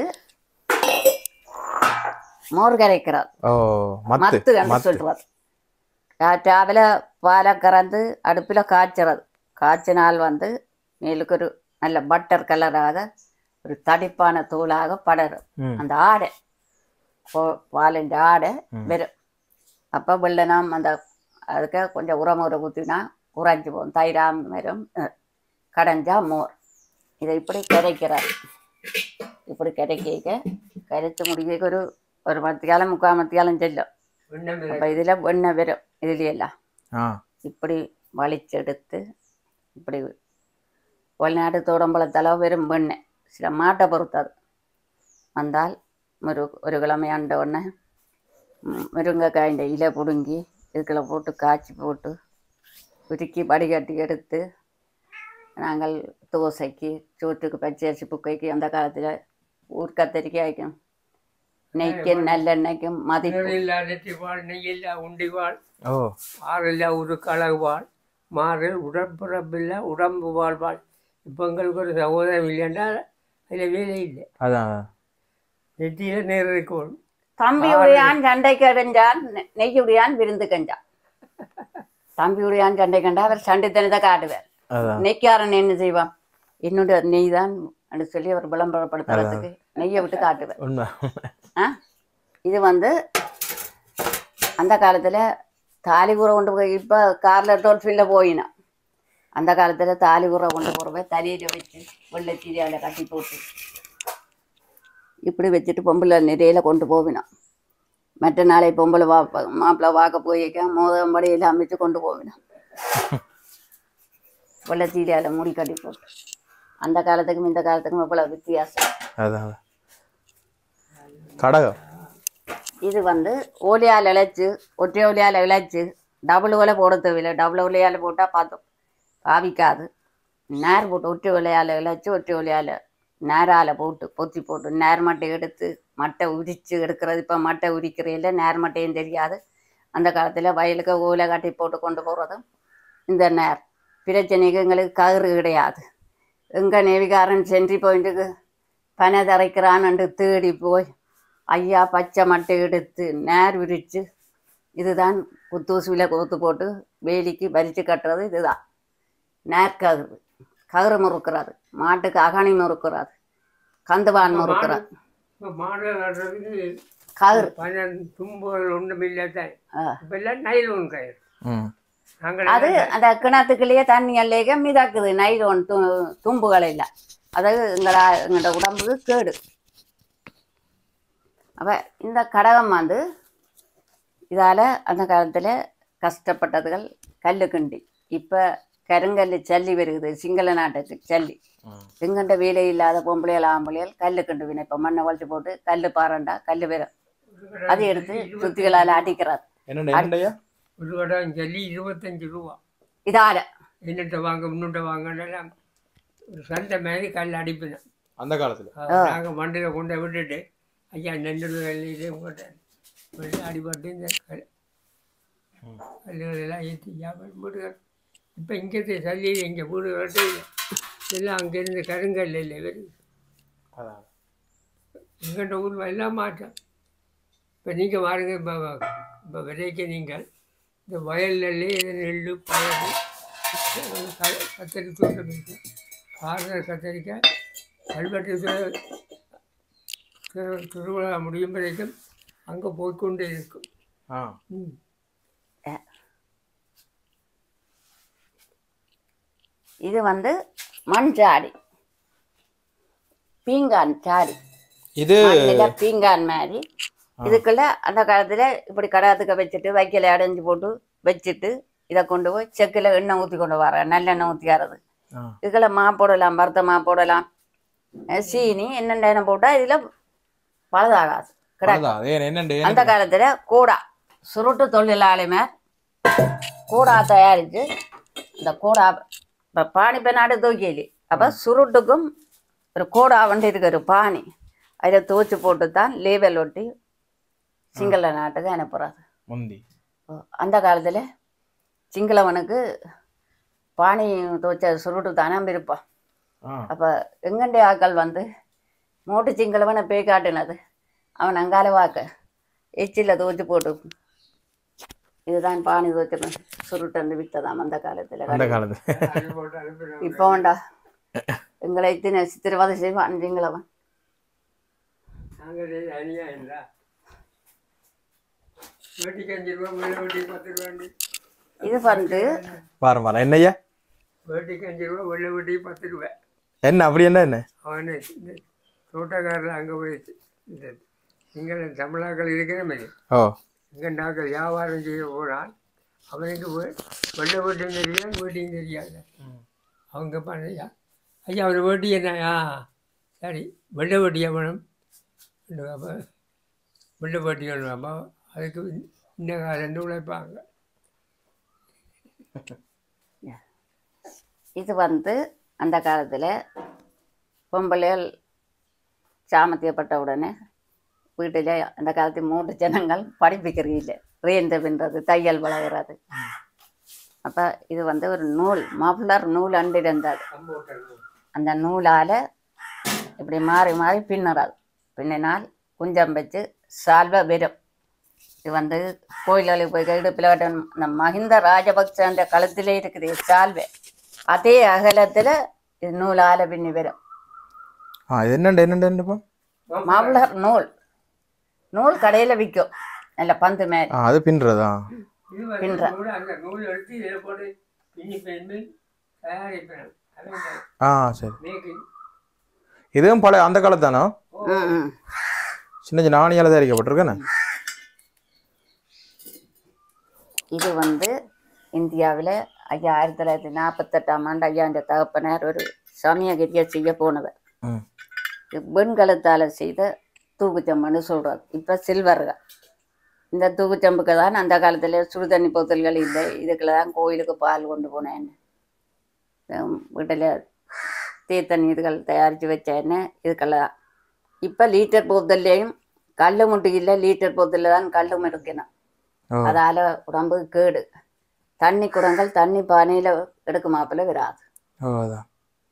மோர் கரைக்கிறார் ஓ மத்து மத்து என்று மத்து சொல்றது ராவில பாலை கறந்து அடுப்பில் காய்ச்சறது காய்ச்சினால் வந்து மேலுக்கு ஒரு நல்ல பட்டர் கலராக ஒரு தடிப்பான தூளாக படரும் ம். அந்த ஆடை போ- பாலின் ஆடை வரும் அப்போ வெள்ளனம் அந்த அதுக்கு கொஞ்சம் உரம் உரம் ஊற்றினா உறைஞ்சி போகும் தயிராம் வரும் அஹ், கடைஞ்சா மோர் இதை இப்படி கரைக்கிறார் இப்படி கரைக்க கரைச்சு முடிக்க ஒரு ஒரு மத்தியாலம் முக்கால் மத்தியாலம் செல்லும் ஒண்ணும் இல்லை. அப்போ இதில் வெண்ணெய் வரும் இதுலையெல்லாம் ஆ இப்படி வலிச்செடுத்து இப்படி வெளிநாட்டு தோடம்பழத்தளவு வெறும் வெண்ணெய் சில மாட்டை பொறுத்தது வந்தால் ஒரு ஒரு கிழமை ஆண்ட உடனே ம், முருங்கைக்காய்ந்த இலை பிடுங்கி இதுக்குள்ள போட்டு காய்ச்சி போட்டு உருக்கி வடிகட்டி எடுத்து நாங்கள் தோசைக்கு சோற்றுக்கு பச்சை அரிசி புக்கைக்கு அந்த காலத்தில் ஊர் கத்தரிக்காய்க்கும் நெய்க்கும் நல்லெண்ணெய்க்கும் மதிப்பு நீரில்லா நெற்றிவாள் நெய்யில்லா உண்டிவாள் ஓ ஆறில்லா உருக்களவு வாழ் மாறு உடற்புறப்பில்லை உடம்பு வாழ்வாள் இப்போ எங்களுக்கு ஒரு சகோதரம் இல்லைன்னா அதில் வேலை இல்லை அதான் நெற்றியில் நேர் இருக்கணும் தம்பியுடையான் சண்டைக்கு அடைஞ்சான் நெ- நெய்யுடையான் விருந்து கஞ்சான் தம்பியுடையான் சண்டை கண்டா அவர் சண்டைத்தனத்தை காட்டுவார் அதான் நெய்க்காரன் என்ன செய்வான் என்னுடைய நெய் தான் அப்படின்னு சொல்லி அவர் விளம்பரப்படுத்துறதுக்கு நெய்யை விட்டு காட்டுவார் உண்மை ஆ இது வந்து அந்த காலத்தில் தாலி கூரை கொண்டு போய் இப்போ காரில் டோல்ஃபில்ல போயினான் அந்த காலத்தில் தாலி கூரை கொண்டு போகிறப்ப தலையில் வச்சு வெள்ளை சீரியாவில் கட்டி போட்டு இப்படி வச்சுட்டு பொம்பளை நிறையில கொண்டு போவினான் மற்ற நாளை பொம்பளை வா மாப்பிள்ளை வாக்க போயிருக்க மோதம் படையில் அமைச்சு கொண்டு போவினான் வெள்ளை சீரியாவில் முடி கட்டி போட்டு அந்த காலத்துக்கும் இந்த காலத்துக்கும் இவ்வளோ வித்தியாசம் அதான் அதான். கடகம் இது வந்து ஓலியால் இழைச்சி ஒற்றை ஓலியால் இழைச்சி டபுள் ஒலை போட தேவையில்லை டபுள் ஒலையால் போட்டால் பார்த்தோம் பாவிக்காது நேர் போட்டு ஒற்றை ஒலையால் இழைச்சி ஒற்றை ஒலையால் நேரால் போட்டு பொத்தி போட்டு நேர் மட்டை எடுத்து மட்டை உரித்து எடுக்கிறது இப்போ மட்டை உரிக்கிறையில நேர் மட்டையும் தெரியாது அந்த காலத்தில் வயலுக்கு ஓலை கட்டி போட்டு கொண்டு போகிறதும் இந்த நேர் பிரச்சனைக்கு எங்களுக்கு கயிறு கிடையாது எங்கள் நேவிகாரன் சென்ட்ரி பாயிண்ட்டுக்கு பனை தரைக்கிறான்னு தேடி போய் ஐயா பச்சை மட்டை எடுத்து நேர் விரித்து இதுதான் குத்தூசியில் கோத்து போட்டு வேலிக்கு வரிச்சு கட்டுறது இதுதான் நேர் கயிறு கயிறு முறுக்கிறது மாட்டுக்கு அகனி முறுக்கிறது கந்துவான் முறுக்கிறது இப்போ மாடு நடுறதுக்கு கயிறு பன்னெண்டு தும்புகள் ஒன்றும் இல்லை தான் ஆ. இப்போ எல்லாம் நைலோன் கயிறு ம் நாங்கள் அது அந்த கிணத்துக்குள்ளேயே தண்ணி அல்லேக மிதக்குது நைலோன் து தும்புகள் இல்லை அது எங்களா எங்களோட உடம்புக்கு கேடு அப்போ இந்த கடகம் வந்து இதால் அந்த காலத்தில் கஷ்டப்பட்டதுகள் கல்லு கிண்டி இப்போ கருங்கல் சல்லி வருகுது சிங்கள நாட்டுக்கு சல்லி எங்கண்ட வேலை இல்லாத பொம்பளைகள் ஆம்பளைகள் கல்லு கிண்டுவினை இப்போ மண்ணை வளைச்சு போட்டு கல் பாறண்டா கல் வரும் அதை எடுத்து சுத்திகளால் அடிக்கிறார் என்னண்டா என்னண்டையா ஒரு வடம் சொல்லி இருபத்தஞ்சு ரூபா இதால் என்னட்ட வாங்க முன்னுட்ட வாங்கலாம் ஒரு சந்தை மாதிரி கல் அடிப்பினேன் அந்த காலத்துல நாங்கள் மண்டையில் கொண்டு விட்டுட்டு ஐயா நெல்லூர் வெள்ளையிலே போட்டேன் வெள்ளை அடிபட்டு இந்த கல் கல்லுகள் எல்லாம் ஏற்றி வியாபாரம் வீடுகள் இப்போ இங்கே சல்லி இங்கே வீடு கட்டு எல்லாம் அங்கேருந்து கருங்கல் இல்லை வெறும் அதான் எங்கள்கிட்ட ஊர் எல்லாம் மாற்றம் இப்போ நீங்கள் பாருங்க இப்போ இப்போ விதைக்க நீங்கள் இந்த வயல்லே நெல் பயிர் க- கத்தரி தோட்டம் இருக்கு கார்னர் கத்தரிக்காய் கல்வெட்டு திரு- திரு- திருவிழா முடியும் வரைக்கும் அங்கே போய்க்கொண்டே இருக்கும் ஆ ம். இது வந்து மண் சாடி பீங்கான் சாடி இது மண்ணுல பீங்கான் மாதிரி இதுக்குள்ள அந்த காலத்துல இப்படி கடகத்துக்க வச்சுட்டு வைக்கல அடைஞ்சு போட்டு வச்சுட்டு இதை கொண்டு போய் செக்கில் எண்ணெய் ஊற்றி கொண்டு வரேன் நல்லெண்ணெய் ஊற்றிக்கிறது ஆ. இதுக்குள்ள மா போடலாம் வறுத்த மா போடலாம் அஹ் சீனி என்னென்ன எண்ணெய் போட்டால் இதில் பழுதாகாது கிடக்கு அதான், ஏன் என்னண்டு அந்த காலத்துல கூடா சுருட்டு தொழிலாளிமே கூடா தயாரிச்சு இந்த கூடா இப்போ பானி பெண்ணாடு தூக்கிலி அப்போ சுருட்டுக்கும் ஒரு கூடா வண்டி இருக்கு ஒரு பானி அதில் தூச்சி போட்டு தான் லேபல் ஒட்டி சிங்கள நாட்டுக்கு அனுப்புறது முந்தி அந்த காலத்தில் சிங்களவனுக்கு பானி துவச்ச சுருட்டு தானே இருப்பான் ஆ அப்போ எங்கண்டைய ஆட்கள் வந்து மூட்டு சிங்களவனை பேய் காட்டினது அவன் அங்கால வாக்க எச்சில் துவச்சி போட்டு இதுதான் பானி துவச்சு சுருட்டு வந்து வித்ததாம் அந்த காலத்தில் அந்த காலத்து அது போட்டு அனுப்பிடுவோம் இப்போ வேண்டா எங்களை இத்தனை சித்திரவதை செய்வான் சிங்களவன் நாங்கள் அணியா இல்லை வேட்டிக்கு அஞ்சு ரூபா வெள்ளை வேட்டிக்கு பத்து ரூபாண்டி இது வந்து பாரு பாரு என்னய்யா வேட்டிக்கு அஞ்சு ரூபா வெள்ளை வேட்டிக்கு பத்து ரூபா என்ன அப்படி என்ன என்ன அவனு இந்த தோட்டக்காரில் அங்கே போய் இந்த சிங்கள தமிழாக்கள் இருக்கிற மாதிரி ஓ இங்கே நாங்கள் வியாபாரம் செய்ய போனால் அவனுக்கு வே- வெள்ளை வேட்டியும் தெரியாது வேட்டியும் தெரியாது அவங்க பண்ணையா ஐயா அவர் வேட்டி என்ன ஆ சரி வெள்ளை வேட்டியா வேணும் அப்போ வெள்ளை வேட்டி வேணும் அப்போ அதுக்கு இந்த காலம் உழைப்பாங்க இது வந்து அந்த காலத்தில் பொம்பளைகள் சாமத்தியப்பட்ட உடனே வீட்டில் அந்த காலத்து மூன்று ஜனங்கள் படிப்பிக்கிறீங்க ரேந்த பின்றது தையல் பழகிறது அப்போ இது வந்து ஒரு நூல் மஃப்ளர் நூல் அண்டு இருந்தது அந்த நூலால் இப்படி மாறி மாறி பின்னுறது பின்னினால் குஞ்சம் வச்சு சால்வை வரும் இது வந்து கோயில்களுக்கு போய் இடுப்பில் கட்டணும் இந்த மஹிந்த ராஜபக்சன்ற கழுத்திலே இருக்குது சால்வை அதே அகலத்தில் இது நூலால பின்னி வரும் ஆ இது என்னண்டு என்னண்டு என்னப்பா மவுளர் நூல் நூல் கடையில் விற்கும் நல்ல பந்து மாதிரி ஆ அது பின்றதா இது வந்து பின்ற. நூல் அந்த நூல் எடுத்து இதில் போட்டு பின்னி பெண்ணு தயாரிப்பேன் அதான் ஆ சரி மேக்கிங் இதுவும் பழைய அந்த காலத்தானோ ம் ம் சின்ன சின்ன ஆணியால் தயாரிக்கப்பட்டிருக்கேண்ணே இது வந்து இந்தியாவில் ஐயா ஆயிரத்தி தொள்ளாயிரத்தி நாற்பத்தெட்டாம் ஆண்டு ஐயா இந்த தகப்பனார் ஒரு சமயகிரியை செய்ய போனவர் ம் இது வெண்கலத்தால் செய்த தூக்குச்சம்புன்னு சொல்கிறது இப்போ சில்வர்கள் இந்த தூக்குச்சம்புக்கு தான் அந்த காலத்தில் சுடுதண்ணி போத்தல்கள் இல்லை இதுக்குள்ள தான் கோயிலுக்கு பால் கொண்டு போனேன் வீட்டில் தீர்த்தண்ணி இதுகள் தயாரித்து வச்சேன் இதுக்கெல்லாம் தான் இப்போ லீட்டர் போத்தல்லையும் கல் முட்டு இல்லை லீட்டர் போத்தலில் தான் கல்லும் இருக்கணும் ஓ அதால உடம்புக்கு கேடு தண்ணி குடங்கள் தண்ணி பானையில் எடுக்குமாப்பில் வராது ஓ அதான்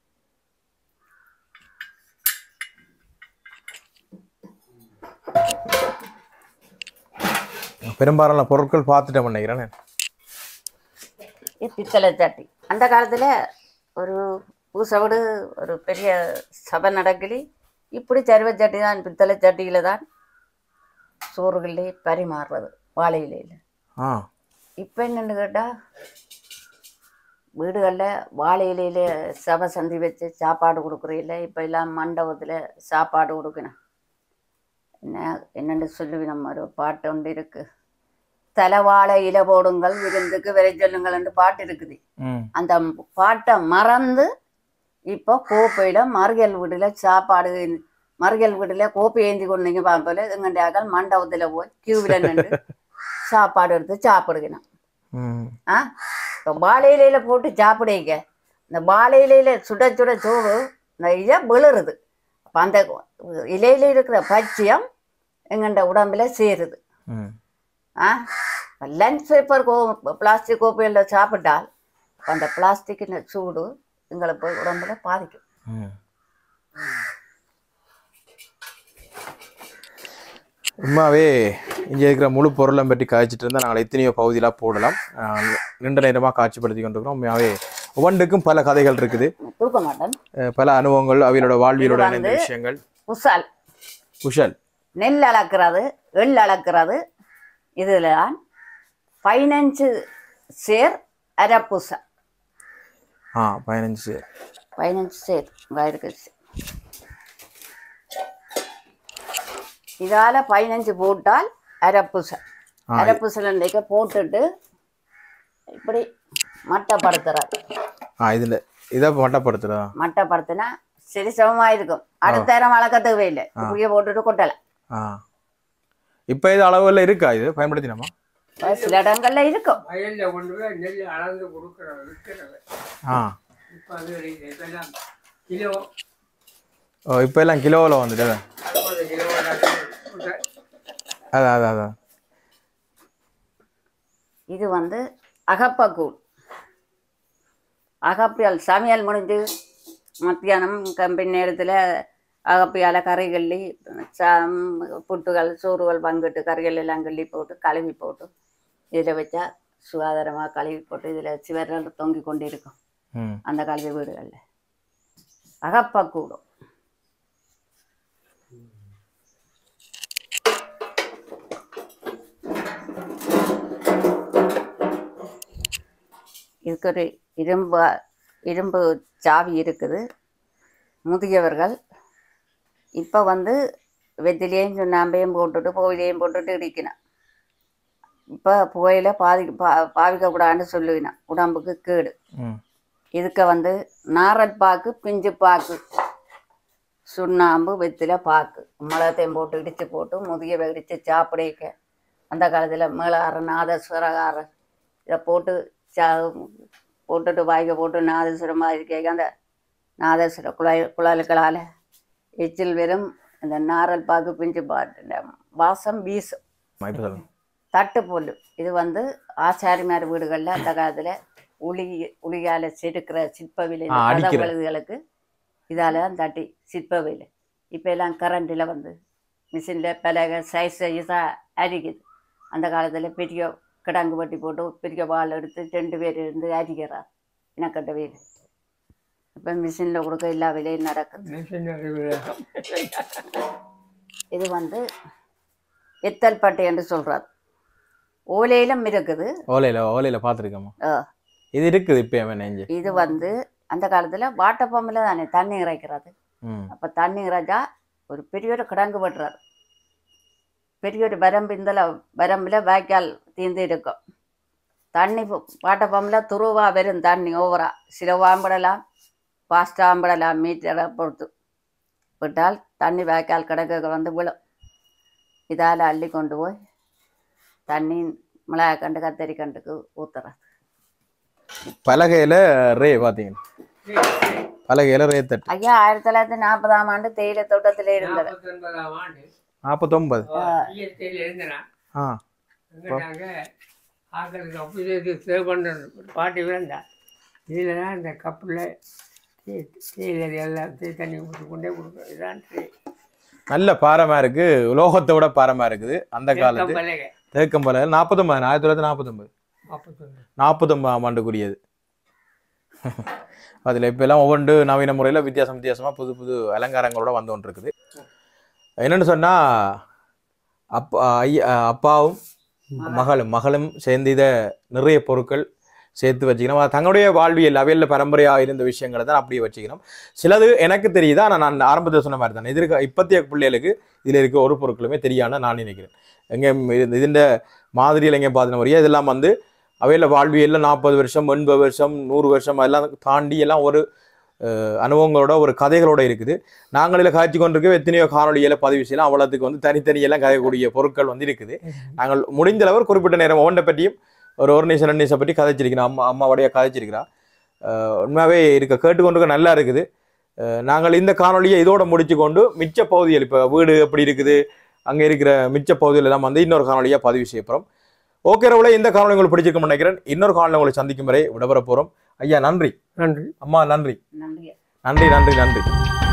பெரும்பாலான பொருட்கள் பார்த்துட்டேன் நினைக்கிறேன் இது பித்தளை சட்டி அந்த காலத்தில் ஒரு பூசவடு ஒரு பெரிய சபை நடக்கலி இப்படி சருவ சட்டி தான் பித்தளை சட்டியில் தான் சோறுகளே பரிமாறுறது வாழை இலையில் ஆ இப்போ என்னன்னு கேட்டால் வீடுகளில் வாழை இலையில சபை சந்தி வச்சு சாப்பாடு கொடுக்குறதில்ல இப்போ எல்லாம் மண்டபத்தில் சாப்பாடு கொடுக்கணும் என்ன என்னென்னு சொல்லி நம்ம ஒரு பாட்டு ஒன்று இருக்குது தலைவாழை இலை போடுங்கள் விருந்துக்கு விரை சொல்லுங்கள்னு பாட்டு இருக்குது ம் அந்த பாட்டை மறந்து இப்போ கோப்பையில் மறுகல் வீட்டில் சாப்பாடு மறுகல் வீட்டில் கோப்பை ஏந்தி கொண்டு நீங்கள் பார்ப்போல எங்கண்டியாக்கள் மண்டபத்தில் போய் கியூவில் நின்று சாப்பாடு எடுத்து சாப்பிடுக்கணும் ம் ஆ இப்போ வாழை இலையில போட்டு சாப்பிடுங்க இந்த வாழை இலையில சுட சுட சோறு இந்த இதை விழுறுது அப்போ அந்த இலையில இருக்கிற பச்சியம் எங்கண்ட உடம்புல சேருது ம் ஆ லஞ்ச் பேப்பர் கோ பிளாஸ்டிக் கோப்பையில் சாப்பிட்டால் அப்ப அந்த பிளாஸ்டிக்கின் சூடு எங்களை போய் உடம்புல பாதிக்கும் ம் உண்மாவே இங்கே இருக்கிற முழு பொருளை பற்றி காய்ச்சிட்டு இருந்தால் நாங்கள் எத்தனையோ பகுதியெலாம் போடலாம் ஆஹ் நீண்ட நேரமாக காட்சிப்படுத்தி கொண்டிருக்கிறோம் உண்மையாகவே ஒவ்வொன்றுக்கும் பல கதைகள் இருக்குது தூக்க மாட்டேன் அஹ் பல அனுபவங்கள் அவையோட வாழ்வியலோட இது இணைந்த வந்து- விஷயங்கள் குசால் குஷல் நெல் அளக்கிறது எள் அளக்கிறது இதில் தான் பதினஞ்சு சேர் அரைப்பூசை ஆ பதினஞ்சு பதினஞ்சு சேர் இங்கே இருக்குது இதால் பதினஞ்சு போட்டால் அரைப்பூசை ஆ, அரைப்பூசைக்கு போட்டுட்டு இப்படி மட்டப்படுத்துறது ஆ இதில் இதை மட்டப்படுத்துறதா மட்டப்படுத்தினா சரி சமமா இருக்கும் அடுத்த நேரம் வளர்க்கறதுக்கு இல்லை இப்படியே போட்டுட்டு கொட்டலை ஆ இப்போ இது அளவில் இருக்கா இது பயன்படுத்தினோமா சில இடங்கள்ல இருக்கும் வயலில் கொண்டு போய் நெல் அளந்து கொடுக்குறோம் விற்கிறவன் ஆ இப்போ அது இருக்கு. இப்பெல்லாம் கிலோ ஓ இப்போ எல்லாம் கிலோவில் வந்துட்டு அதான். அறுபது கிலோ அதான் அதான் அதான் இது வந்து அகப்பக்கூழ் அகப்பியல் சமையல் முடிஞ்சு மத்தியானம் கம்பெனி நேரத்தில் அகப்பியால் கறி கிள்ளி சம் புட்டுகள் சோறுகள் பங்கிட்டு கறிகள் எல்லாம் கிள்ளி போட்டு கழுவி போட்டு இதில் வச்சா சுகாதாரமாக கழுவி போட்டு இதில் சிவரில் தொங்கி கொண்டு இருக்கும் ம் அந்த கல்வி வீடுகளில் அகப்பக்கூடும் இதுக்கு ஒரு இரும்பு இரும்பு சாவி இருக்குது முதியவர்கள் இப்போ வந்து வெத்திலையும் சுண்ணாம்பையும் போட்டுட்டு புகையிலையும் போட்டுட்டு இருக்கணும் இப்போ புகையில பாதி பா பாவிக்கக்கூடாதுன்னு சொல்லுவினேன் உடம்புக்கு கேடு ம் இதுக்கு வந்து நாரல் பாக்கு பிஞ்சு பாக்கு சுண்ணாம்பு வெத்தில பாக்கு மிளகத்தையும் போட்டு இடித்து போட்டு முதிய இடித்து சாப்பிடிக்க அந்த காலத்தில் மேளாரம் நாதஸ்வரகாரர் இதை போட்டு சா போட்டுட்டு வாய்க்க போட்டு நாதஸ்வரமாக இருக்க அந்த நாதஸ்வர குழாய் குழாய்களால் எச்சில் வெறும் இந்த நாரல் பாக்கு பிஞ்சு பாட்டு இந்த வாசம் வீசும் இப்போ சொல்லுங்க தட்டு புல் இது வந்து ஆச்சாரிமார் வீடுகளில் அந்த காலத்தில் உளி உளியால் செதுக்கிற சிற்பவிலை ஆ, அடிக்கிற. கதவுகளுக்கு இதால் தான் தட்டி சிற்பவிலை இப்போ எல்லாம் கரண்டில் வந்து மிஷினில் பலக சைஸ் சைஸாக அரிக்குது அந்த காலத்தில் பெரிய கிடங்கு வட்டி போட்டு பெரிய வாள் எடுத்து ரெண்டு பேர் இருந்து அரிக்கிறார் இனக்கட்ட வீடு இப்போ மிஷினில் கொடுக்க எல்லா வேலையும் நடக்குது மிஷினரி இது வந்து எத்தல் பட்டு என்று சொல்கிறார் ஓலையிலும் இருக்குது ஓலையில் ஓலையில் பார்த்துருக்கோமா ஆ. இது இருக்குது இப்போ அவன் நெஞ்சு இது வந்து அந்த காலத்தில் வாட்டர் பம்பில் தானே தண்ணி இறைக்கிறது ம் அப்போ தண்ணி இறைச்சா ஒரு பெரிய ஒரு கிடங்கு வெட்டுறாரு பெரிய ஒரு வரம்பு இந்த வரம்பில் வாய்க்கால் தீர்ந்து இருக்கும் தண்ணி வாட்டர் பம்பில் துருவா வரும் தண்ணி ஓவரா சில வாம்பிடலாம் ஃபாஸ்ட்டாக ஆம்பிடலாம் மீட்டரை பொறுத்து விட்டால் தண்ணி வாய்க்கால் கிடக்கு வந்து விழும் இதால் அள்ளி கொண்டு போய் தண்ணி மிளகாய் கண்டு கத்தரி கண்டுக்கு ஊற்றுறது பலகையில் ரே பார்த்தீங்கன்னா பலகையில் ரே தட்டு ஐயா ஆயிரத்தி தொள்ளாயிரத்தி நாற்பதாம் ஆண்டு தேயிலை தோட்டத்தில் இருந்தது நாற்பத்தி ஒன்பதாம் ஆண்டு நாற்பத்தொம்பது இயற்கையில் இருந்தனா ஆ அங்கே நாங்கள் ஆக்களுக்கு அப்படி சேவ் பண்ணுறது ஒரு பாட்டி விழுந்தா இதில் தான் இந்த கப்பில் டீ டீலர் எல்லாம் டீ தண்ணி ஊற்றி கொண்டே கொடுக்குறோம் இதான் டீ நல்ல பாரமாக இருக்குது உலோகத்தை விட பாரமாக இருக்குது அந்த காலத்து பலகை தேக்கம்பல நாற்பத்தொம்பது ஆயிரத்தி தொள்ளாயிரத்தி நாற்பத்தொம்பது நாற்பத்தொன்று நாற்பத்தொம்பதாம் ஆண்டுக்குரியது அதில் இப்போ எல்லாம் ஒவ்வொன்று நவீன முறையில் வித்தியாசம் வித்தியாசமாக புது புது அலங்காரங்களோட வந்து கொண்டு இருக்குது என்னென்னு சொன்னால் அப்பா ஐயா அப்பாவும் மகளும் மகளும் சேர்ந்து இதை நிறைய பொருட்கள் சேர்த்து வச்சுக்கணும் அது தங்களுடைய வாழ்வியல் அவையில் பரம்பரையாக இருந்த விஷயங்களை தான் அப்படியே வச்சுக்கணும் சிலது எனக்கு தெரியுது ஆனால் நான் ஆரம்பத்தில் சொன்ன மாதிரி தான் எதிர்க்க இப்பத்திய பிள்ளைகளுக்கு இதில் இருக்க ஒரு பொருட்களுமே தெரியான்னு நான் நினைக்கிறேன் எங்கே இதுண்ட மாதிரியில் எங்கே பார்த்தின வரையா இதெல்லாம் வந்து அவையில் வாழ்வியலில் நாற்பது வருஷம் எண்பது வருஷம் நூறு வருஷம் எல்லாம் தாண்டி எல்லாம் ஒரு அஹ், அனுபவங்களோட ஒரு கதைகளோட இருக்குது நாங்கள் இதில் காய்ச்சி கொண்டிருக்க எத்தனையோ காணொலியில் பதிவு செய்யலாம் அவ்வளோத்துக்கு வந்து தனித்தனியெல்லாம் கதைக்கூடிய பொருட்கள் வந்து இருக்குது நாங்கள் முடிந்த அளவு ஒரு குறிப்பிட்ட நேரம் ஒவ்வொன்றை பற்றியும் ஒரு ஒரு நிமிஷம் ரெண்டு நிமிஷம் பற்றி கதைச்சிருக்கிறோம் அம்மா அம்மாவுடைய கதைச்சிருக்கிறா அஹ், உண்மையாகவே இருக்க கேட்டுக்கொண்டிருக்க நல்லா இருக்குது அஹ், நாங்கள் இந்த காணொலியை இதோட முடிச்சு கொண்டு மிச்ச பகுதிகள் இப்போ வீடு எப்படி இருக்குது அங்கே இருக்கிற மிச்ச பகுதிகள் எல்லாம் வந்து இன்னொரு காணொலியாக பதிவு செய்ய போகிறோம் ஓகே ரவுல இந்த காணொலி உங்களுக்கு பிடிச்சிருக்கும்னு நினைக்கிறேன் இன்னொரு காணொலி உங்களை சந்திக்கும் வரை விடவர போகிறோம் ஐயா நன்றி நன்றி அம்மா நன்றி நன்றி நன்றி நன்றி நன்றி